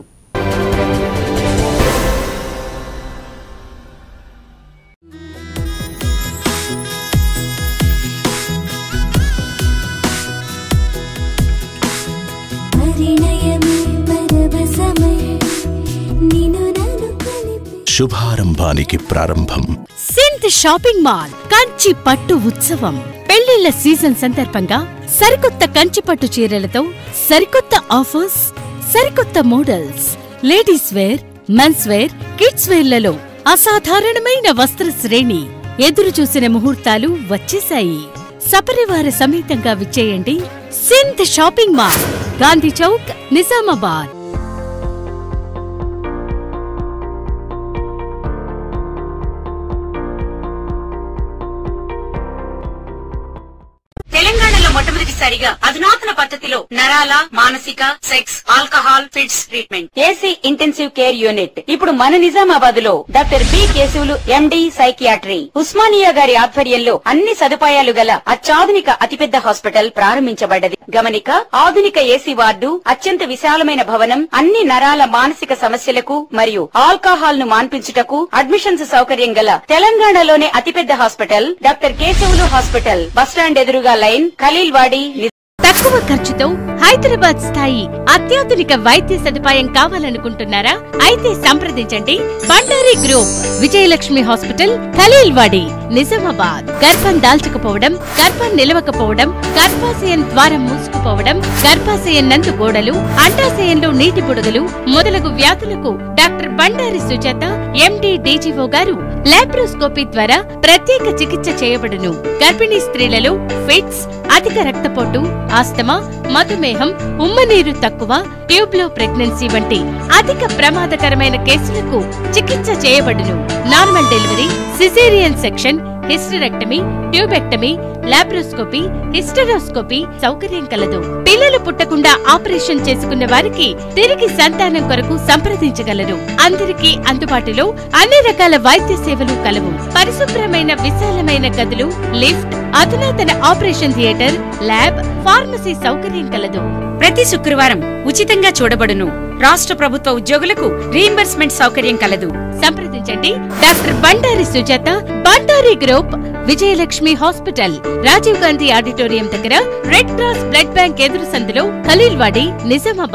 పరిణయమే పరవశమై నిన్ను నన్ను కలిపి శుభారంభానికి ప్రారంభం సింత్ షాపింగ్ మాల్ కంచి పట్టు ఉత్సవం పెళ్లిళ్ల సీజన్ సందర్భంగా సరికొత్త కంచి పట్టు చీరలతో సరికొత్త ఆఫర్స్ సరికొత్త models ladies wear mens wear kids వేర్లలో అసాధారణమైన వస్త్ర శ్రేణి ఎదురు చూసిన ముహూర్తాలు వచ్చేశాయి సపరివార సమేతంగా విచ్చేయండి సింత్ షాపింగ్ మాల్ గాంధీ చౌక్ నిజామాబాద్ తెలంగాణలో మొట్టమొదటిసారిగా అధునాతన పద్ధతిలో నరాల మానసిక sex alcohol fits treatment AC intensive care unit ఇప్పుడు మన నిజామాబాద్ లో doctor B Keshavulu MD psychiatry Osmania గారి ఆధ్వర్యంలో అన్ని సదుపాయాలు గల అత్యాధునిక అతిపెద్ద హాస్పిటల్ ప్రారంభించబడ్డది గమనిక ఆధునిక ఏసీ వార్డు అత్యంత విశాలమైన భవనం అన్ని నరాల మానసిక సమస్యలకు మరియు ఆల్కహాల్ ను మాన్పించుటకు అడ్మిషన్స్ సౌకర్యం గల తెలంగాణలోనే అతిపెద్ద hospital doctor Keshavulu hospital bus stand ఎదురుగా లైన్ ఖలీల్ వాడి తక్కువ ఖర్చుతో హైదరాబాద్ స్థాయి అత్యాధునిక వైద్య సదుపాయం కావాలనుకుంటున్నారా అయితే సంప్రదించండి బండారి గ్రూప్ విజయలక్ష్మి హాస్పిటల్ ఖలీల్వాడి నిజామాబాద్ గర్భం దాల్చకపోవడం గర్భం నిలవకపోవడం గర్భాశయం ద్వారం మూసుకుపోవడం గర్భాశయం నందు గోడలు అండాశయంలో నీటి బుడగలు మొదలగు వ్యాధులకు doctor Bandari Sujatha MD DGO గారు లాప్రోస్కోపీ ద్వారా ప్రత్యేక చికిత్స చేయబడును గర్భిణీ స్త్రీలలో ఫిట్స్ అధిక రక్తపోటు ఆస్తమా మధుమేహం ఉమ్మనీరు తక్కువ ట్యూబ్ లో ప్రెగ్నెన్సీ వంటి అధిక ప్రమాదకరమైన కేసులకు చికిత్స చేయబడును normal delivery cesarean section hysterectomy tubectomy laparoscopy hysteroscopy సౌకర్యం కలదు పిల్లలు పుట్టకుండా ఆపరేషన్ చేసుకున్న వారికి తిరిగి సంతానం కొరకు సంప్రదించగలరు అందరికీ అందుబాటులో అన్ని రకాల వైద్య సేవలు కలవు పరిశుభ్రమైన విశాలమైన గదులు లిఫ్ట్ అధునాతన ఆపరేషన్ థియేటర్ ల్యాబ్ ఫార్మసీ సౌకర్యం కలదు ప్రతి శుక్రవారం ఉచితంగా చూడబడును రాష్ట్ర ప్రభుత్వ ఉద్యోగులకు రీయింబర్స్మెంట్ సౌకర్యం కలదు సంప్రదించండి doctor Bandari Sujatha Bandari group Vijayalakshmi hospital Rajiv Gandhi auditorium దగ్గర రెడ్ క్రాస్ బ్లడ్ బ్యాంక్ ఎదురు సందులో Khaleelwadi Nizamabad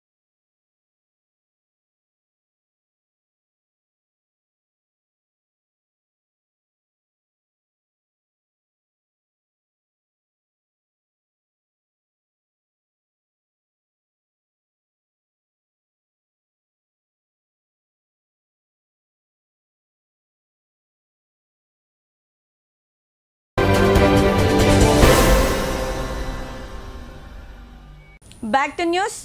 back to news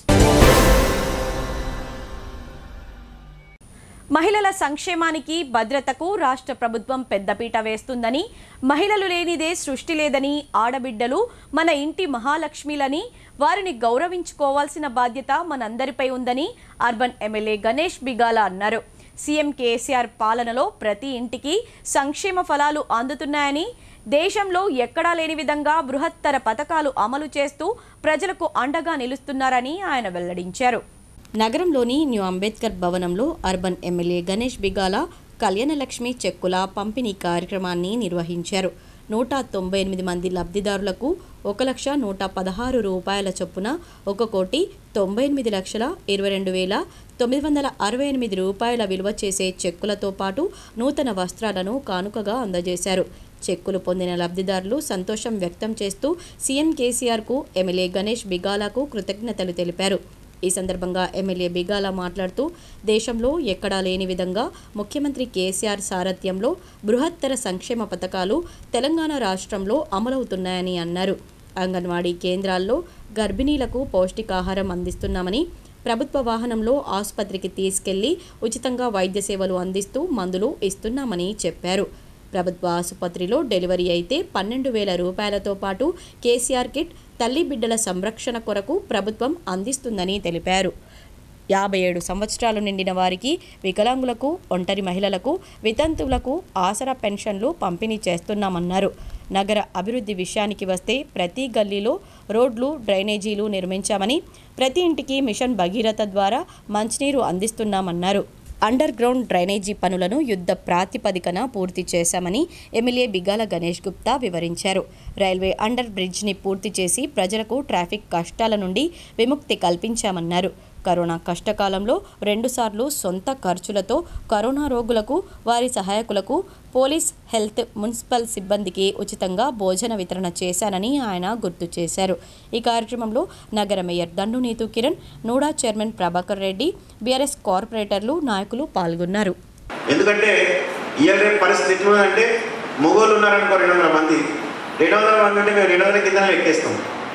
మహిళల సంక్షేమానికి భద్రతకు రాష్ట్ర ప్రభుత్వం పెద్దపీట వేస్తుందని మహిళలు లేనిదే సృష్టి లేదని ఆడబిడ్డలు మన ఇంటి మహాలక్ష్మిలని వారిని గౌరవించుకోవాల్సిన బాధ్యత మనందరిపై ఉందని అర్బన్ ఎమ్మెల్యే గణేష్ బిగాల అన్నారు సీఎం కేసీఆర్ పాలనలో ప్రతి ఇంటికి సంక్షేమ ఫలాలు అందుతున్నాయని దేశంలో ఎక్కడా లేని విధంగా బృహత్తర పథకాలు అమలు చేస్తూ ప్రజలకు అండగా నిలుస్తున్నారని ఆయన వెల్లడించారు నగరంలోని న్యూ అంబేద్కర్ భవనంలో అర్బన్ ఎమ్మెల్యే గణేష్ బిగాల కళ్యాణలక్ష్మి చెక్కుల పంపిణీ కార్యక్రమాన్ని నిర్వహించారు నూట తొంభై ఎనిమిది మంది లబ్ధిదారులకు ఒక లక్ష నూట పదహారు రూపాయల చొప్పున ఒక కోటి తొంభై ఎనిమిది లక్షల ఇరవై రెండు వేల తొమ్మిది వందల అరవై ఎనిమిది రూపాయల విలువ చేసే చెక్కులతో పాటు నూతన వస్త్రాలను కానుకగా అందజేశారు చెక్కులు పొందిన లబ్ధిదారులు సంతోషం వ్యక్తం చేస్తూ సీఎం కేసీఆర్కు ఎమ్మెల్యే గణేష్ బిగాలకు కృతజ్ఞతలు తెలిపారు ఈ సందర్భంగా ఎమ్మెల్యే బిగాల మాట్లాడుతూ దేశంలో ఎక్కడా లేని విధంగా ముఖ్యమంత్రి కేసీఆర్ సారథ్యంలో బృహత్తర సంక్షేమ పథకాలు తెలంగాణ రాష్ట్రంలో అమలవుతున్నాయని అన్నారు అంగన్వాడీ కేంద్రాల్లో గర్భిణీలకు పౌష్టికాహారం అందిస్తున్నామని ప్రభుత్వ వాహనంలో ఆసుపత్రికి తీసుకెళ్లి ఉచితంగా వైద్య సేవలు అందిస్తూ మందులు ఇస్తున్నామని చెప్పారు ప్రభుత్వ ఆసుపత్రిలో డెలివరీ అయితే పన్నెండు వేల రూపాయలతో పాటు కేసీఆర్ కిట్ తల్లి బిడ్డల సంరక్షణ కొరకు ప్రభుత్వం అందిస్తుందని తెలిపారు యాభై ఏడు సంవత్సరాలు నిండిన వారికి వికలాంగులకు ఒంటరి మహిళలకు వితంతువులకు ఆసరా పెన్షన్లు పంపిణీ చేస్తున్నామన్నారు నగర అభివృద్ధి విషయానికి వస్తే ప్రతి గల్లీలో రోడ్లు డ్రైనేజీలు నిర్మించామని ప్రతి ఇంటికి మిషన్ భగీరథ ద్వారా మంచినీరు అందిస్తున్నామన్నారు అండర్ గ్రౌండ్ డ్రైనేజీ పనులను యుద్ధ ప్రాతిపదికన పూర్తి చేశామని ఎమ్మెల్యే బిగాల గణేష్ గుప్తా వివరించారు రైల్వే అండర్ బ్రిడ్జ్ని పూర్తి చేసి ప్రజలకు ట్రాఫిక్ కష్టాల నుండి విముక్తి కల్పించామన్నారు కరోనా కష్టకాలంలో రెండుసార్లు సొంత ఖర్చులతో కరోనా రోగులకు వారి సహాయకులకు పోలీస్ హెల్త్ మున్సిపల్ సిబ్బందికి ఉచితంగా భోజన వితరణ చేశానని ఆయన గుర్తు చేశారు ఈ కార్యక్రమంలో నగర mayor Dandu Neetu Kiran NUDA chairman Prabhakar Reddy BRS కార్పొరేటర్లు నాయకులు పాల్గొన్నారు ఎందుకంటే ఇవాళ రేపు పరిస్థితి ఎట్లుందంటే మొగోళ్ళు ఉన్నారనుకో రెండు వందల మంది రెండు వందల మంది ఉంటే మేము రెండు వందల కింద లెక్కేస్తాం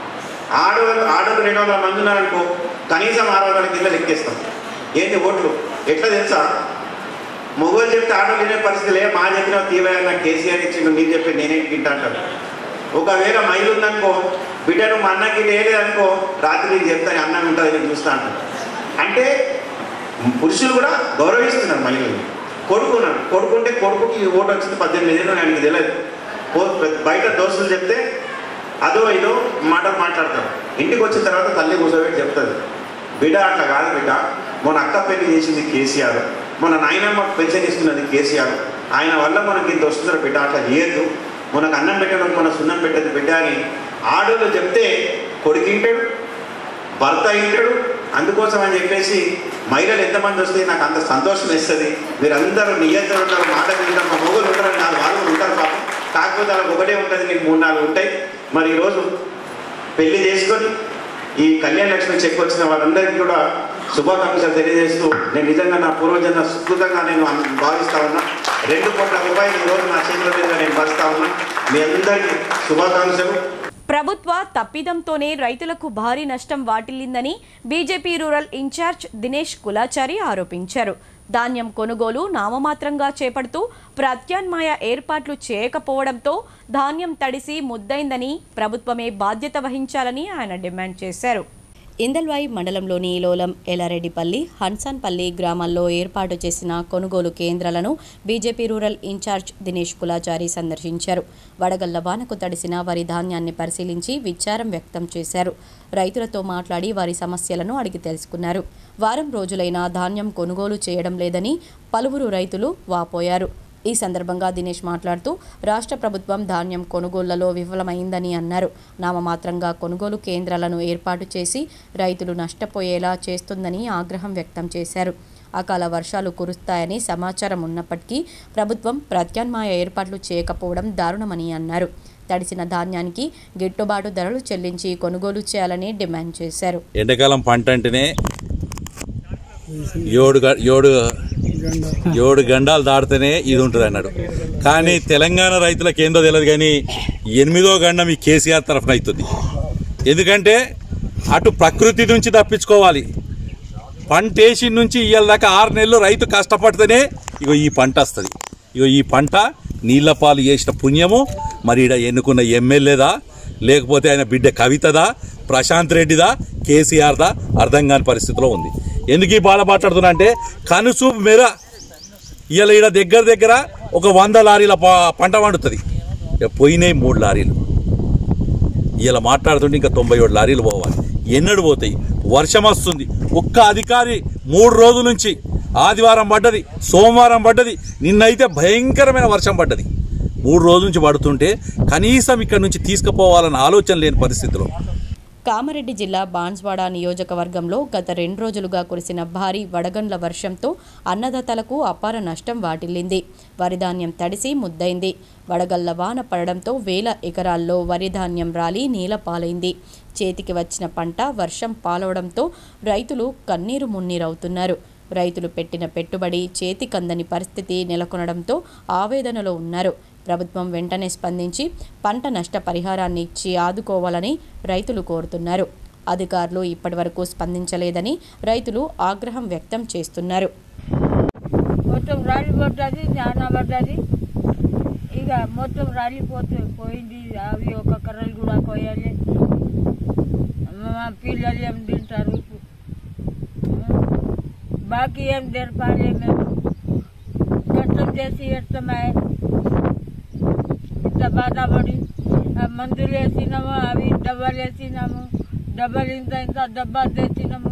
ఆడవాళ్ళు ఆడవాళ్ళు రెండు వందల మంది ఉన్నారనుకో కనీసం ఆరు వందల కింద లెక్కేస్తాం ఏంటి ఓట్లు ఎట్లా తెలుసా మొగోళ్ళు చెప్తే ఆడవాళ్ళు వినే పరిస్థితి లే మా చెప్పిన తీవ్ర నాకు కేసీఆర్ ఇచ్చిండు మీరు చెప్పి నేనే తింటా అంటాడు ఒకవేళ మైలు ఉందనుకో బిడ్డ నువ్వు మా అన్నకి లేదనుకో రాత్రి నీకు చెప్తాను అన్నం ఉంటుంది నేను చూస్తా అంటాడు అంటే పురుషులు కూడా గౌరవిస్తున్నారు మహిళలు కొడుకున్నాడు కొడుకుంటే కొడుకుకి ఓటు వచ్చింది పద్దెనిమిది ఏళ్ళు ఆయనకి తెలియదు పో- బయట దోస్తులు చెప్తే అదో ఇదో మాట మాట్లాడతారు ఇంటికి వచ్చిన తర్వాత తల్లి కూర్చోబెట్టి చెప్తుంది బిడ్డ అట్లా కాదు బిడ్డ మొన్న అక్క పెళ్లి చేసింది కేసీఆర్ మొన్న నాయనమ్మ పెన్షన్ ఇస్తున్నది కేసీఆర్ ఆయన వల్ల మనకి ఇంత వస్తున్నారు బిడ్డ అట్లా చేయొద్దు మనకు అన్నం పెట్టడం మన సున్నం పెట్టదు బిడ్డ అని ఆడోళ్ళు చెప్తే కొడుకింటాడు భర్త ఇంటాడు అందుకోసం అని చెప్పేసి మహిళలు ఎంతమంది వస్తే నాకు అంత సంతోషం ఇస్తుంది మీరందరూ నియంత్రణ ఉంటారు మాట వింటారు మా మొగులు ఉంటారు నాలుగు వాళ్ళు కూడా ఉంటారు పాపం కాకపోతే వాళ్ళకి ఒకటే ఉంటుంది మీకు మూడు నాలుగు ఉంటాయి మరి ఈరోజు పెళ్లి చేసుకొని ఈ కళ్యాణ లక్ష్మి చెక్ వచ్చిన వాళ్ళందరికీ కూడా శుభాకాంక్షలు తెలియజేస్తూ నేను నిజంగా నా పూర్వజన్మ సుకృతంగా నేను అన్- భావిస్తా ఉన్నా రెండు కోట్ల రూపాయలు ఈరోజు నా చేతుల మీద నేను భరిస్తా ఉన్నా మీ అందరికీ శుభాకాంక్షలు ప్రభుత్వ తప్పిదంతోనే రైతులకు భారీ నష్టం వాటిల్లిందని BJP rural incharge Dinesh Kulachari ఆరోపించారు ధాన్యం కొనుగోలు నామమాత్రంగా చేపడుతూ ప్రత్యామ్నాయ ఏర్పాట్లు చేయకపోవడంతో ధాన్యం తడిసి ముద్దైందని ప్రభుత్వమే బాధ్యత వహించాలని ఆయన డిమాండ్ చేశారు ఇందల్వాయి మండలంలోని లోలం ఎలారెడ్డిపల్లి హన్సాన్పల్లి గ్రామాల్లో ఏర్పాటు చేసిన కొనుగోలు కేంద్రాలను BJP rural incharge Dinesh Kulachari సందర్శించారు వడగళ్ల వానకు తడిసిన వరి ధాన్యాన్ని పరిశీలించి విచారం వ్యక్తం చేశారు రైతులతో మాట్లాడి వారి సమస్యలను అడిగి తెలుసుకున్నారు వారం రోజులైనా ధాన్యం కొనుగోలు చేయడం లేదని పలువురు రైతులు వాపోయారు ఈ సందర్భంగా దినేష్ మాట్లాడుతూ రాష్ట్ర ప్రభుత్వం ధాన్యం కొనుగోళ్లలో విఫలమైందని అన్నారు నామమాత్రంగా కొనుగోలు కేంద్రాలను ఏర్పాటు చేసి రైతులు నష్టపోయేలా చేస్తుందని ఆగ్రహం వ్యక్తం చేశారు అకాల వర్షాలు కురుస్తాయని సమాచారం ఉన్నప్పటికీ ప్రభుత్వం ప్రత్యామ్నాయ ఏర్పాట్లు చేయకపోవడం దారుణమని అన్నారు తడిసిన ధాన్యానికి గిట్టుబాటు ధరలు చెల్లించి కొనుగోలు చేయాలని డిమాండ్ చేశారు ఎండాకాలం పంట అంటేనే ఏడు గ- ఏడు ఏడు గండాలు దాటితేనే ఇది ఉంటుంది అన్నాడు కానీ తెలంగాణ రైతులకు ఏందో తెలియదు కానీ ఎనిమిదో గండం ఈ కేసీఆర్ తరఫున అవుతుంది ఎందుకంటే అటు ప్రకృతి నుంచి తప్పించుకోవాలి పంట వేసి నుంచి ఇవాళ దాకా ఆరు నెలలు రైతు కష్టపడితేనే ఇగో ఈ పంట వస్తుంది ఇగో ఈ పంట నీళ్ల పాలు చేసిన పుణ్యము మరి ఈడ ఎన్నుకున్న ఎమ్మెల్యేదా లేకపోతే ఆయన బిడ్డ కవితదా ప్రశాంత్ రెడ్డిదా కేసీఆర్దా అర్థం కాని పరిస్థితిలో ఉంది ఎందుకు ఈ బాధ మాట్లాడుతున్నా అంటే కనుసూపు మేర ఇవాళ ఈడ దగ్గర దగ్గర ఒక వంద లారీల ప- పంట పండుతుంది ఇక పోయినాయి మూడు లారీలు ఇలా మాట్లాడుతుంటే ఇంకా తొంభై ఏడు లారీలు పోవాలి ఎన్నడు పోతాయి వర్షం వస్తుంది ఒక్క అధికారి మూడు రోజుల నుంచి ఆదివారం పడ్డది సోమవారం పడ్డది నిన్నైతే భయంకరమైన వర్షం పడ్డది మూడు రోజుల నుంచి పడుతుంటే కనీసం ఇక్కడ నుంచి తీసుకుపోవాలన్న ఆలోచన లేని పరిస్థితిలో కామారెడ్డి జిల్లా బాన్స్వాడ నియోజకవర్గంలో గత రెండు రోజులుగా కురిసిన భారీ వడగండ్ల వర్షంతో అన్నదాతలకు అపార నష్టం వాటిల్లింది వరి ధాన్యం తడిసి ముద్దైంది వడగళ్ల వాన పడడంతో వేల ఎకరాల్లో వరి ధాన్యం రాలి నీల పాలైంది చేతికి వచ్చిన పంట వర్షం పాలవడంతో రైతులు కన్నీరు మున్నీరవుతున్నారు రైతులు పెట్టిన పెట్టుబడి చేతికందని పరిస్థితి నెలకొనడంతో ఆవేదనలో ఉన్నారు ప్రభుత్వం వెంటనే స్పందించి పంట నష్ట పరిహారాన్ని ఇచ్చి ఆదుకోవాలని రైతులు కోరుతున్నారు అధికారులు ఇప్పటివరకు స్పందించలేదని రైతులు ఆగ్రహం వ్యక్తం చేస్తున్నారు మొత్తం రాలిపడ్డది చాలా పడ్డది ఇక మొత్తం రాలిపోతే పోయింది అవి ఒక కర్రలు కూడా కోయాలి మా పిల్లలు ఏం తింటారు ఇప్పుడు బాకీ ఏం తెరపాలి మేము కష్టం చేసి ఎడతామే ఇంత బాధపడి ఆ మందులు వేసినాము అవి డబ్బాలు వేసినాము డబ్బాలు ఇంత ఇంత డబ్బా తెచ్చినాము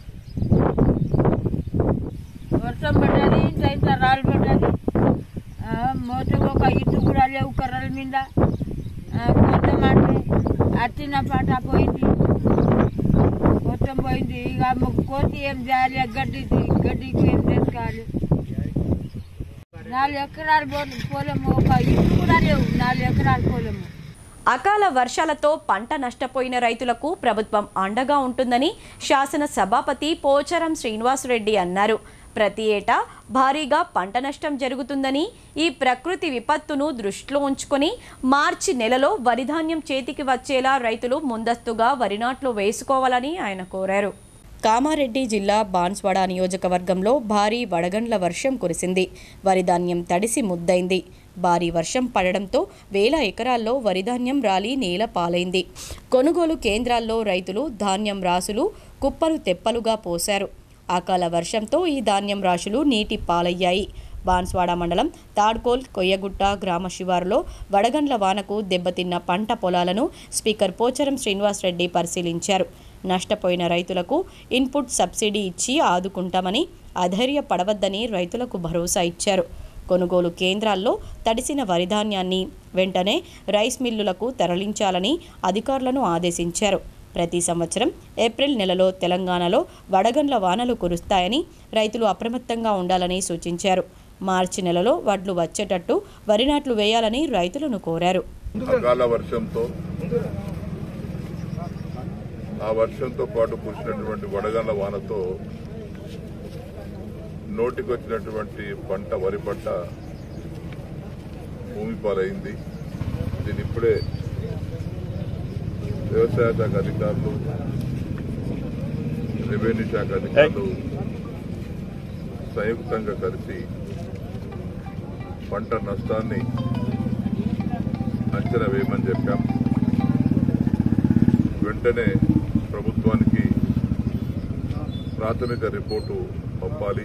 వర్షం పడ్డది ఇంత ఇంత రాళ్ళు పడ్డది ఆ, మొత్తం ఒక ఇటు కూడా లేవు కర్రల మీద ఆ, మొత్తం అంటే అచ్చిన పాట పోయింది మొత్తం పోయింది ఇక మాకు కోతి ఏం చేయాలి గడ్డి గడ్డికి ఏం తెచ్చుకోవాలి నాలుగు ఎకరాలు పో- పొలము ఒక ఇటు కూడా లేవు నాలుగు ఎకరాల పొలము అకాల వర్షాలతో పంట నష్టపోయిన రైతులకు ప్రభుత్వం అండగా ఉంటుందని శాసన సభాపతి పోచారం శ్రీనివాసరెడ్డి అన్నారు ప్రతి ఏటా భారీగా పంట నష్టం జరుగుతుందని ఈ ప్రకృతి విపత్తును దృష్టిలో ఉంచుకొని మార్చి నెలలో వరి ధాన్యం చేతికి వచ్చేలా రైతులు ముందస్తుగా వరి నాట్లు వేసుకోవాలని ఆయన కోరారు కామారెడ్డి జిల్లా బాన్స్వాడ నియోజకవర్గంలో భారీ వడగండ్ల వర్షం కురిసింది వరి ధాన్యం తడిసి ముద్దైంది భారీ వర్షం పడడంతో వేల ఎకరాల్లో వరి ధాన్యం రాలి నేల పాలైంది కొనుగోలు కేంద్రాల్లో రైతులు ధాన్యం రాసులు కుప్పలు తెప్పలుగా పోశారు అకాల వర్షంతో ఈ ధాన్యం రాశులు నీటి పాలయ్యాయి బాన్స్వాడ మండలం తాడ్కోల్ కొయ్యగుట్ట గ్రామ శివారులో వడగండ్ల వానకు దెబ్బతిన్న పంట పొలాలను స్పీకర్ పోచారం శ్రీనివాసరెడ్డి పరిశీలించారు నష్టపోయిన రైతులకు ఇన్పుట్ సబ్సిడీ ఇచ్చి ఆదుకుంటామని అధైర్యపడవద్దని రైతులకు భరోసా ఇచ్చారు కొనుగోలు కేంద్రాల్లో తడిసిన వరి ధాన్యాన్ని వెంటనే రైస్ మిల్లులకు తరలించాలని అధికారులను ఆదేశించారు ప్రతి సంవత్సరం ఏప్రిల్ నెలలో తెలంగాణలో వడగండ్ల వానలు కురుస్తాయని రైతులు అప్రమత్తంగా ఉండాలని సూచించారు మార్చి నెలలో వడ్లు వచ్చేటట్టు వరి నాట్లు వేయాలని రైతులను కోరారు అకాల వర్షంతో ఆ వర్షంతో పాటు కురిసినటువంటి వడగండ్ల వానతో నోటికి వచ్చినటువంటి పంట వరి పంట భూమి పాలైంది దీని ఇప్పుడే వ్యవసాయ శాఖ అధికారులు రెవెన్యూ శాఖ అధికారులు సంయుక్తంగా కలిసి పంట నష్టాన్ని అంచనా వేయమని చెప్పాం వెంటనే ప్రభుత్వానికి ప్రాథమిక రిపోర్టు పంపాలి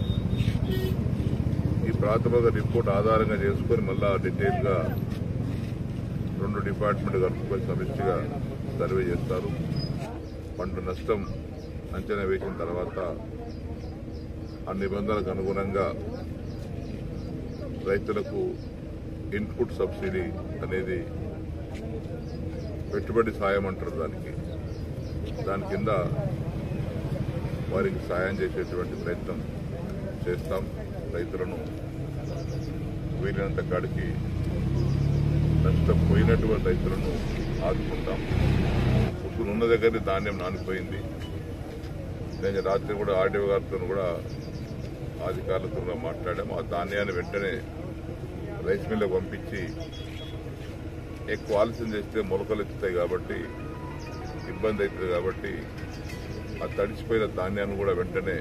ఈ ప్రాథమిక రిపోర్ట్ ఆధారంగా చేసుకొని మళ్ళా డీటెయిల్గా రెండు డిపార్ట్మెంట్ కలుపుకొని సమిష్టిగా సర్వే చేస్తారు పంట నష్టం అంచనా వేసిన తర్వాత ఆ నిబంధనలకు అనుగుణంగా రైతులకు ఇన్పుట్ సబ్సిడీ అనేది పెట్టుబడి సాయం అంటారు దానికి దాని కింద వారికి సాయం చేసేటువంటి ప్రయత్నం చేస్తాం రైతులను వీలైనంత కాడికి నష్టపోయినటువంటి రైతులను ఆదుకుంటాం ఇప్పుడు ఉన్న దగ్గర ధాన్యం నానిపోయింది నేను రాత్రి కూడా ఆర్డీఓ గారితో కూడా అధికారులతో కూడా మాట్లాడాము ఆ ధాన్యాన్ని వెంటనే రైస్ మిల్లకు పంపించి ఎక్కువ ఆలస్యం చేస్తే మొలకలు ఎత్తుతాయి కాబట్టి ఇబ్బంది అవుతుంది కాబట్టి ఆ తడిచిపోయిన ధాన్యాన్ని కూడా వెంటనే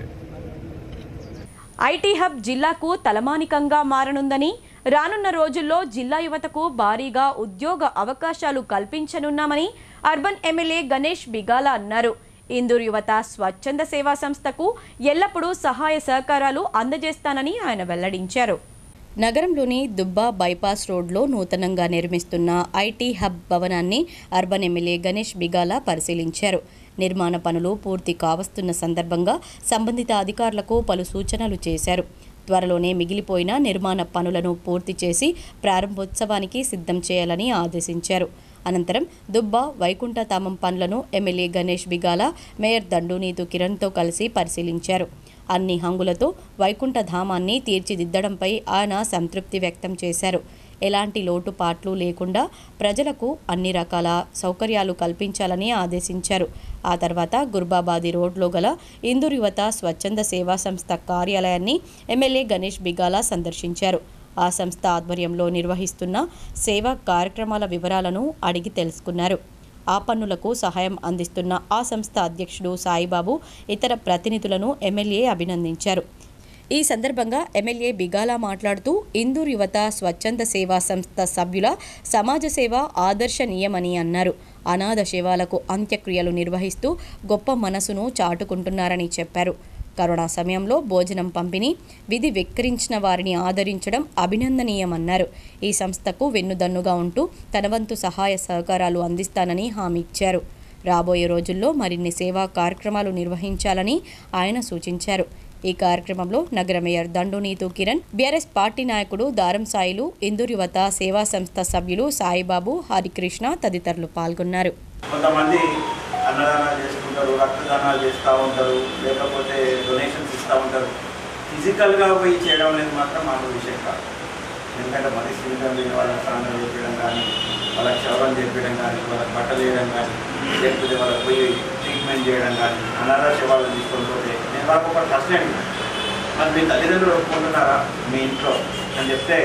ఐటీ హబ్ జిల్లాకు తలమానికంగా మారనుందని రానున్న రోజుల్లో జిల్లా యువతకు భారీగా ఉద్యోగ అవకాశాలు కల్పించనున్నామని అర్బన్ ఎమ్మెల్యే గణేష్ బిగాల అన్నారు ఇందూరు యువత స్వచ్ఛంద సేవా సంస్థకు ఎల్లప్పుడూ సహాయ సహకారాలు అందజేస్తానని ఆయన వెల్లడించారు నగరంలోని దుబ్బా బైపాస్ రోడ్లో నూతనంగా నిర్మిస్తున్న ఐటీ హబ్ భవనాన్ని అర్బన్ ఎమ్మెల్యే గణేష్ బిగాల పరిశీలించారు నిర్మాణ పనులు పూర్తి కావస్తున్న సందర్భంగా సంబంధిత అధికారులకు పలు సూచనలు చేశారు త్వరలోనే మిగిలిపోయిన నిర్మాణ పనులను పూర్తి చేసి ప్రారంభోత్సవానికి సిద్ధం చేయాలని ఆదేశించారు అనంతరం దుబ్బ వైకుంఠధామం పనులను ఎమ్మెల్యే గణేష్ బిగాల మేయర్ దండునీతు కిరణ్తో కలిసి పరిశీలించారు అన్ని హంగులతో వైకుంఠధామాన్ని తీర్చిదిద్దడంపై ఆయన సంతృప్తి వ్యక్తం చేశారు ఎలాంటి లోటుపాట్లు లేకుండా ప్రజలకు అన్ని రకాల సౌకర్యాలు కల్పించాలని ఆదేశించారు ఆ తర్వాత గుర్బాబాది రోడ్లో గల ఇందూరు యువత స్వచ్ఛంద సేవా సంస్థ కార్యాలయాన్ని ఎమ్మెల్యే గణేష్ బిగాల సందర్శించారు ఆ సంస్థ ఆధ్వర్యంలో నిర్వహిస్తున్న సేవా కార్యక్రమాల వివరాలను అడిగి తెలుసుకున్నారు ఆ పన్నులకు సహాయం అందిస్తున్న ఆ సంస్థ అధ్యక్షుడు సాయిబాబు ఇతర ప్రతినిధులను ఎమ్మెల్యే అభినందించారు ఈ సందర్భంగా ఎమ్మెల్యే బిగాలా మాట్లాడుతూ ఇందూర్ యువత స్వచ్ఛంద సేవా సంస్థ సభ్యుల సమాజ సేవ ఆదర్శనీయమని అన్నారు అనాథ శివాలకు అంత్యక్రియలు నిర్వహిస్తూ గొప్ప మనసును చాటుకుంటున్నారని చెప్పారు కరోనా సమయంలో భోజనం పంపిణీ విధి వెక్కిరించిన వారిని ఆదరించడం అభినందనీయమన్నారు ఈ సంస్థకు వెన్నుదన్నుగా ఉంటూ తన వంతు సహాయ సహకారాలు అందిస్తానని హామీ ఇచ్చారు రాబోయే రోజుల్లో మరిన్ని సేవా కార్యక్రమాలు నిర్వహించాలని ఆయన సూచించారు ఈ కార్యక్రమంలో నగర mayor Dandu Neetu Kiran BRS party నాయకుడు దారం సాయిలు ఇందూరు యువత సేవా సంస్థ సభ్యులు సాయిబాబు హరికృష్ణ తదితరులు పాల్గొన్నారు కొంతమంది అన్నదానాలు చేసుకుంటారు రక్తదానాలు చేస్తూ ఉంటారు లేకపోతే డొనేషన్స్ ఇస్తూ ఉంటారు ఫిజికల్గా పోయి చేయడం అనేది మాత్రం మామూలు విషయం కాదు ఎందుకంటే మరి శ్రీధం లేని వాళ్ళకి స్నానం చేపించడం కానీ వాళ్ళకి క్షవరం చేపించడం కానీ వాళ్ళకి బట్టలు వేయడం కానీ లేకపోతే వాళ్ళకి పోయి ట్రీట్మెంట్ చేయడం కానీ అనాథ శవాలను తీసుకొని పోతే నేను వాళ్ళకి ఒక ప్రశ్న అడిగాను. మరి మీ తల్లిదండ్రులు ఒప్పుకుంటున్నారా మీ ఇంట్లో అని చెప్తే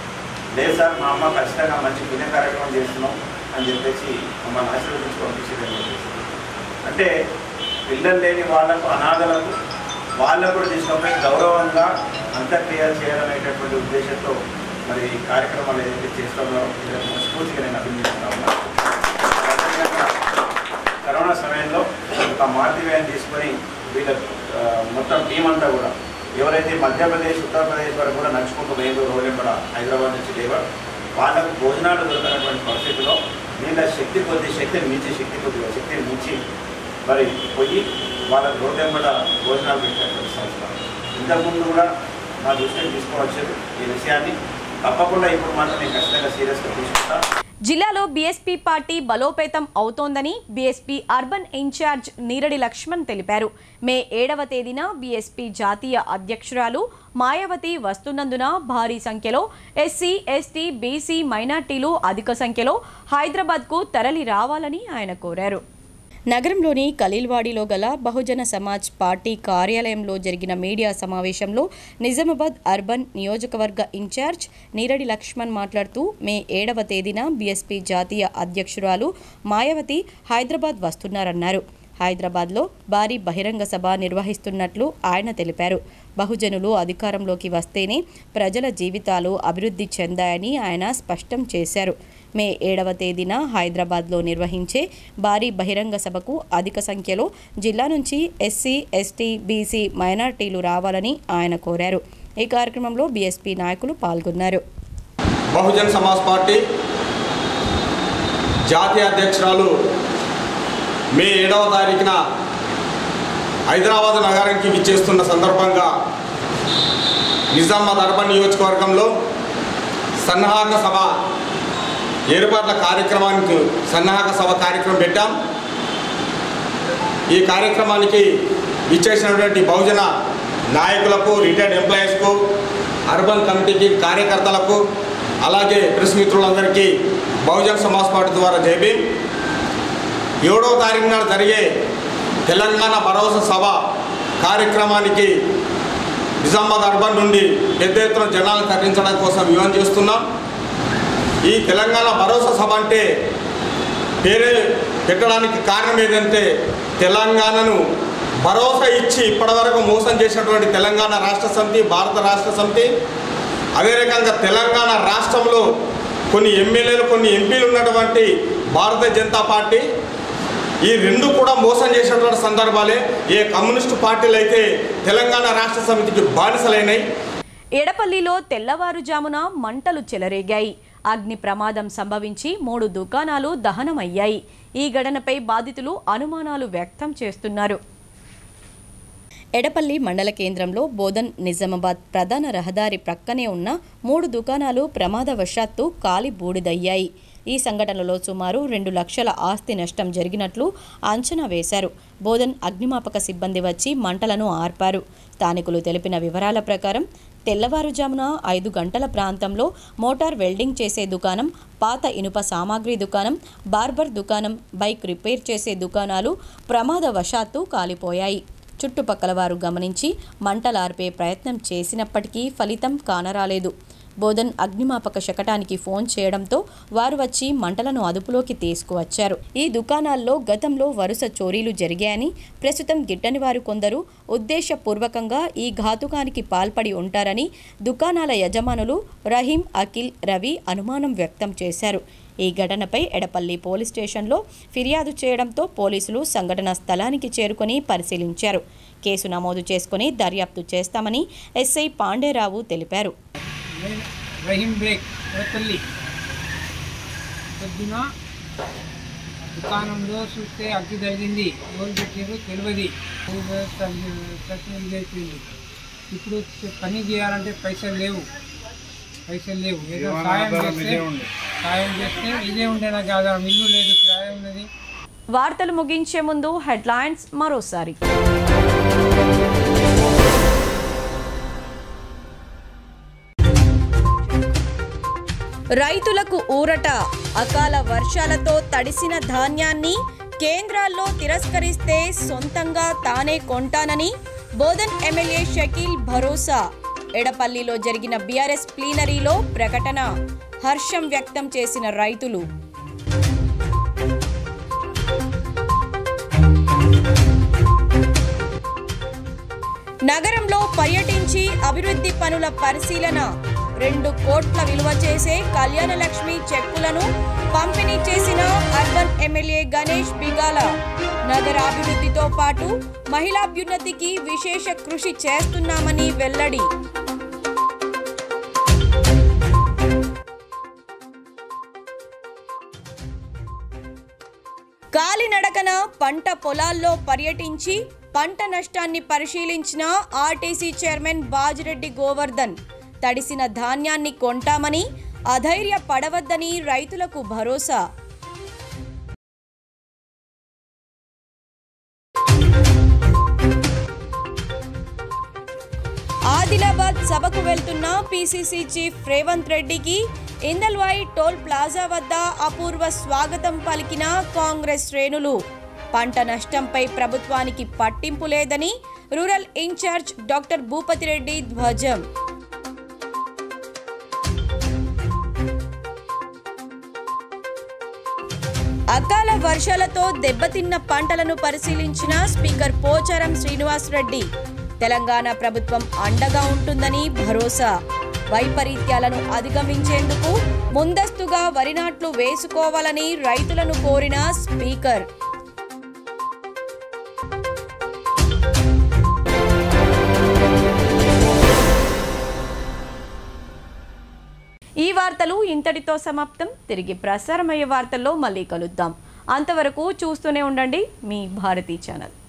లేదు సార్ మా అమ్మ ఖచ్చితంగా మంచి పుణ్య కార్యక్రమం చేస్తున్నాం అని చెప్పేసి మమ్మల్ని ఆశీర్వదించి పంపించిందని చెప్పేసి అంటే పిల్లలు లేని వాళ్ళకు అనాథలకు వాళ్ళకు కూడా తీసుకొని గౌరవంగా అంత్యక్రియలు చేయాలనేటటువంటి ఉద్దేశంతో మరి ఈ కార్యక్రమాలు ఏదైతే చేస్తామో వీళ్ళకి మనస్ఫూర్తిగా నేను అభినందిస్తున్నా ఉన్నా. అదేవిధంగా కరోనా సమయంలో ఒక మార్తివేయం తీసుకొని వీళ్ళ ఆ, మొత్తం టీం అంతా కూడా ఎవరైతే మధ్యప్రదేశ్ ఉత్తరప్రదేశ్ వరకు కూడా నడుచుకుంటూ మెయిన్ రోడ్ కూడా హైదరాబాద్ నుంచి లేవర్ వాళ్ళకు భోజనాలు దొరకనటువంటి పరిస్థితిలో వీళ్ళ శక్తి కొద్ది శక్తిని మించి శక్తి కొద్ది శక్తిని మించి మరి పోయి వాళ్ళ రోడ్డు వెంబడ భోజనాలు పెట్టినటువంటి సంస్థ ఇంతకుముందు కూడా నా దృష్టికి తీసుకోవచ్చు ఈ విషయాన్ని తప్పకుండా ఇప్పుడు మాత్రం నేను ఖచ్చితంగా సీరియస్గా తీసుకుంటా జిల్లాలో బీఎస్పీ పార్టీ బలోపేతం అవుతోందని BSP urban incharge Neeradi Laxman తెలిపారు మే ఏడవ తేదీన బీఎస్పీ జాతీయ అధ్యక్షురాలు మాయావతి వస్తున్నందున భారీ సంఖ్యలో ఎస్సీ ఎస్టీ బీసీ మైనార్టీలు అధిక సంఖ్యలో హైదరాబాద్కు తరలి రావాలని ఆయన కోరారు నగరంలోని ఖలీల్వాడిలో గల బహుజన సమాజ్ పార్టీ కార్యాలయంలో జరిగిన మీడియా సమావేశంలో నిజామాబాద్ అర్బన్ నియోజకవర్గ ఇన్ఛార్జ్ నీరడి లక్ష్మణ్ మాట్లాడుతూ మే ఏడవ తేదీన బీఎస్పీ జాతీయ అధ్యక్షురాలు మాయావతి హైదరాబాద్ వస్తున్నారన్నారు హైదరాబాద్లో భారీ బహిరంగ సభ నిర్వహిస్తున్నట్లు ఆయన తెలిపారు బహుజనులు అధికారంలోకి వస్తేనే ప్రజల జీవితాలు అభివృద్ధి చెందాయని ఆయన స్పష్టం చేశారు మే ఏడవ తేదీన హైదరాబాద్లో నిర్వహించే భారీ బహిరంగ సభకు అధిక సంఖ్యలో జిల్లా నుంచి ఎస్సీ ఎస్టీ బీసీ మైనార్టీలు రావాలని ఆయన కోరారు ఈ కార్యక్రమంలో బీఎస్పీ నాయకులు పాల్గొన్నారు బహుజన్ సమాజ్ పార్టీ జాతీయ అధ్యక్షురాలు మే ఏడవ తారీఖున హైదరాబాద్ నగరానికి విచ్చేస్తున్న సందర్భంగా నిజామాబాద్ అర్బన్ నియోజకవర్గంలో సన్నాహక సభ ఏర్పాట్ల కార్యక్రమానికి సన్నాహక సభ కార్యక్రమం పెట్టాం ఈ కార్యక్రమానికి విచ్చేసినటువంటి బహుజన నాయకులకు రిటైర్డ్ ఎంప్లాయీస్కు అర్బన్ కమిటీకి కార్యకర్తలకు అలాగే ప్రెస్ మిత్రులందరికీ బహుజన్ సమాజ్ పార్టీ ద్వారా జైబీ ఏడవ తారీఖు నాడు జరిగే తెలంగాణ భరోసా సభ కార్యక్రమానికి నిజామాబాద్ అర్బన్ నుండి పెద్ద ఎత్తున జనాలను తరలించడం కోసం వ్యూహం చేస్తున్నాం ఈ తెలంగాణ భరోసా సభ అంటే పేరే పెట్టడానికి కారణం ఏంటంటే తెలంగాణను భరోసా ఇచ్చి ఇప్పటివరకు మోసం చేసినటువంటి తెలంగాణ రాష్ట్ర సమితి భారత రాష్ట్ర సమితి అదే రకంగా తెలంగాణ రాష్ట్రంలో కొన్ని ఎమ్మెల్యేలు కొన్ని ఎంపీలు ఉన్నటువంటి భారతీయ జనతా పార్టీ ఈ రెండు కూడా మోసం చేసినటువంటి సందర్భాలే ఏ కమ్యూనిస్టు పార్టీలు అయితే తెలంగాణ రాష్ట్ర సమితికి బానిసలైనాయి ఎడపల్లిలో తెల్లవారుజామున మంటలు చెలరేగాయి అగ్ని ప్రమాదం సంభవించి మూడు దుకాణాలు దహనమయ్యాయి ఈ ఘటనపై బాధితులు అనుమానాలు వ్యక్తం చేస్తున్నారు ఎడపల్లి మండల కేంద్రంలో బోధన్ నిజామాబాద్ ప్రధాన రహదారి ప్రక్కనే ఉన్న మూడు దుకాణాలు ప్రమాదవశాత్తు కాలి బూడిదయ్యాయి ఈ సంఘటనలో సుమారు రెండు లక్షల ఆస్తి నష్టం జరిగినట్లు అంచనా వేశారు బోధన్ అగ్నిమాపక సిబ్బంది వచ్చి మంటలను ఆర్పారు స్థానికులు తెలిపిన వివరాల ప్రకారం తెల్లవారుజామున ఐదు గంటల ప్రాంతంలో మోటార్ వెల్డింగ్ చేసే దుకాణం పాత ఇనుప సామాగ్రి దుకాణం బార్బర్ దుకాణం బైక్ రిపేర్ చేసే దుకాణాలు ప్రమాదవశాత్తు కాలిపోయాయి చుట్టుపక్కల వారు గమనించి మంటలార్పే ప్రయత్నం చేసినప్పటికీ ఫలితం కానరాలేదు బోధన్ అగ్నిమాపక శకటానికి ఫోన్ చేయడంతో వారు వచ్చి మంటలను అదుపులోకి తీసుకువచ్చారు ఈ దుకాణాల్లో గతంలో వరుస చోరీలు జరిగాయని ప్రస్తుతం గిట్టని వారు కొందరు ఉద్దేశపూర్వకంగా ఈ ఘాతుకానికి పాల్పడి ఉంటారని దుకాణాల యజమానులు రహీం అఖిల్ రవి అనుమానం వ్యక్తం చేశారు ఈ ఘటనపై ఎడపల్లి పోలీస్ స్టేషన్లో ఫిర్యాదు చేయడంతో పోలీసులు సంఘటన స్థలానికి చేరుకొని పరిశీలించారు కేసు నమోదు చేసుకుని దర్యాప్తు చేస్తామని ఎస్ఐ పాండేరావు తెలిపారు రహీం బ్రేక్ ఎడపల్లి పొద్దున దుకాణంలో చూస్తే అగ్గి తగిలింది ఎవరు పెట్టారో తెలియదు సస్పెండ్ అయిపోయింది ఇప్పుడు పని చేయాలంటే పైసలు లేవు పైసలు లేవు ఏదో సాయం చేస్తే సాయం చేస్తే ఇదే ఉండేనా కాదా ఇల్లు లేదు కిరాయి ఉన్నది వార్తలు ముగించే ముందు హెడ్లైన్స్ మరోసారి రైతులకు ఊరట అకాల వర్షాలతో తడిసిన ధాన్యాన్ని కేంద్రాల్లో తిరస్కరిస్తే సొంతంగా తానే కొంటానని బోధన్ ఎమ్మెల్యే షకీల్ భరోసా ఎడపల్లిలో జరిగిన బీఆర్ఎస్ ప్లీనరీలో ప్రకటన హర్షం వ్యక్తం చేసిన రైతులు నగరంలో పర్యటించి అభివృద్ధి పనుల పరిశీలన రెండు కోట్ల విలువ చేసే కళ్యాణ లక్ష్మి చెక్కులను పంపిణీ చేసిన అర్బన్ ఎమ్మెల్యే గణేష్ బిగాల నగరాభివృద్ధితో పాటు మహిళాభ్యున్నతికి విశేష కృషి చేస్తున్నామని వెల్లడి కాలినడకన పంట పొలాల్లో పర్యటించి పంట నష్టాన్ని పరిశీలించిన ఆర్టీసీ చైర్మన్ బాజిరెడ్డి గోవర్ధన్ తడిసిన ధాన్యాన్ని కొంటామని అధైర్య పడవద్దని రైతులకు భరోసా ఆదిలాబాద్ సభకు వెళ్తున్న పీసీసీ చీఫ్ రేవంత్ రెడ్డికి ఇందల్వాయి టోల్ ప్లాజా వద్ద అపూర్వ స్వాగతం పలికిన కాంగ్రెస్ శ్రేణులు పంట నష్టంపై ప్రభుత్వానికి పట్టింపు లేదని రూరల్ ఇన్ఛార్జ్ డాక్టర్ భూపతిరెడ్డి ధ్వజం అకాల వర్షాలతో దెబ్బతిన్న పంటలను పరిశీలించిన స్పీకర్ పోచారం శ్రీనివాస్ రెడ్డి తెలంగాణ ప్రభుత్వం అండగా ఉంటుందని భరోసా వైపరీత్యాలను అధిగమించేందుకు ముందస్తుగా వరి నాట్లు వేసుకోవాలని రైతులను కోరిన స్పీకర్ ఈ వార్తలు ఇంతటితో సమాప్తం తిరిగి ప్రసారమయ్యే వార్తల్లో మళ్ళీ కలుద్దాం అంతవరకు చూస్తూనే ఉండండి మీ భారతీ ఛానల్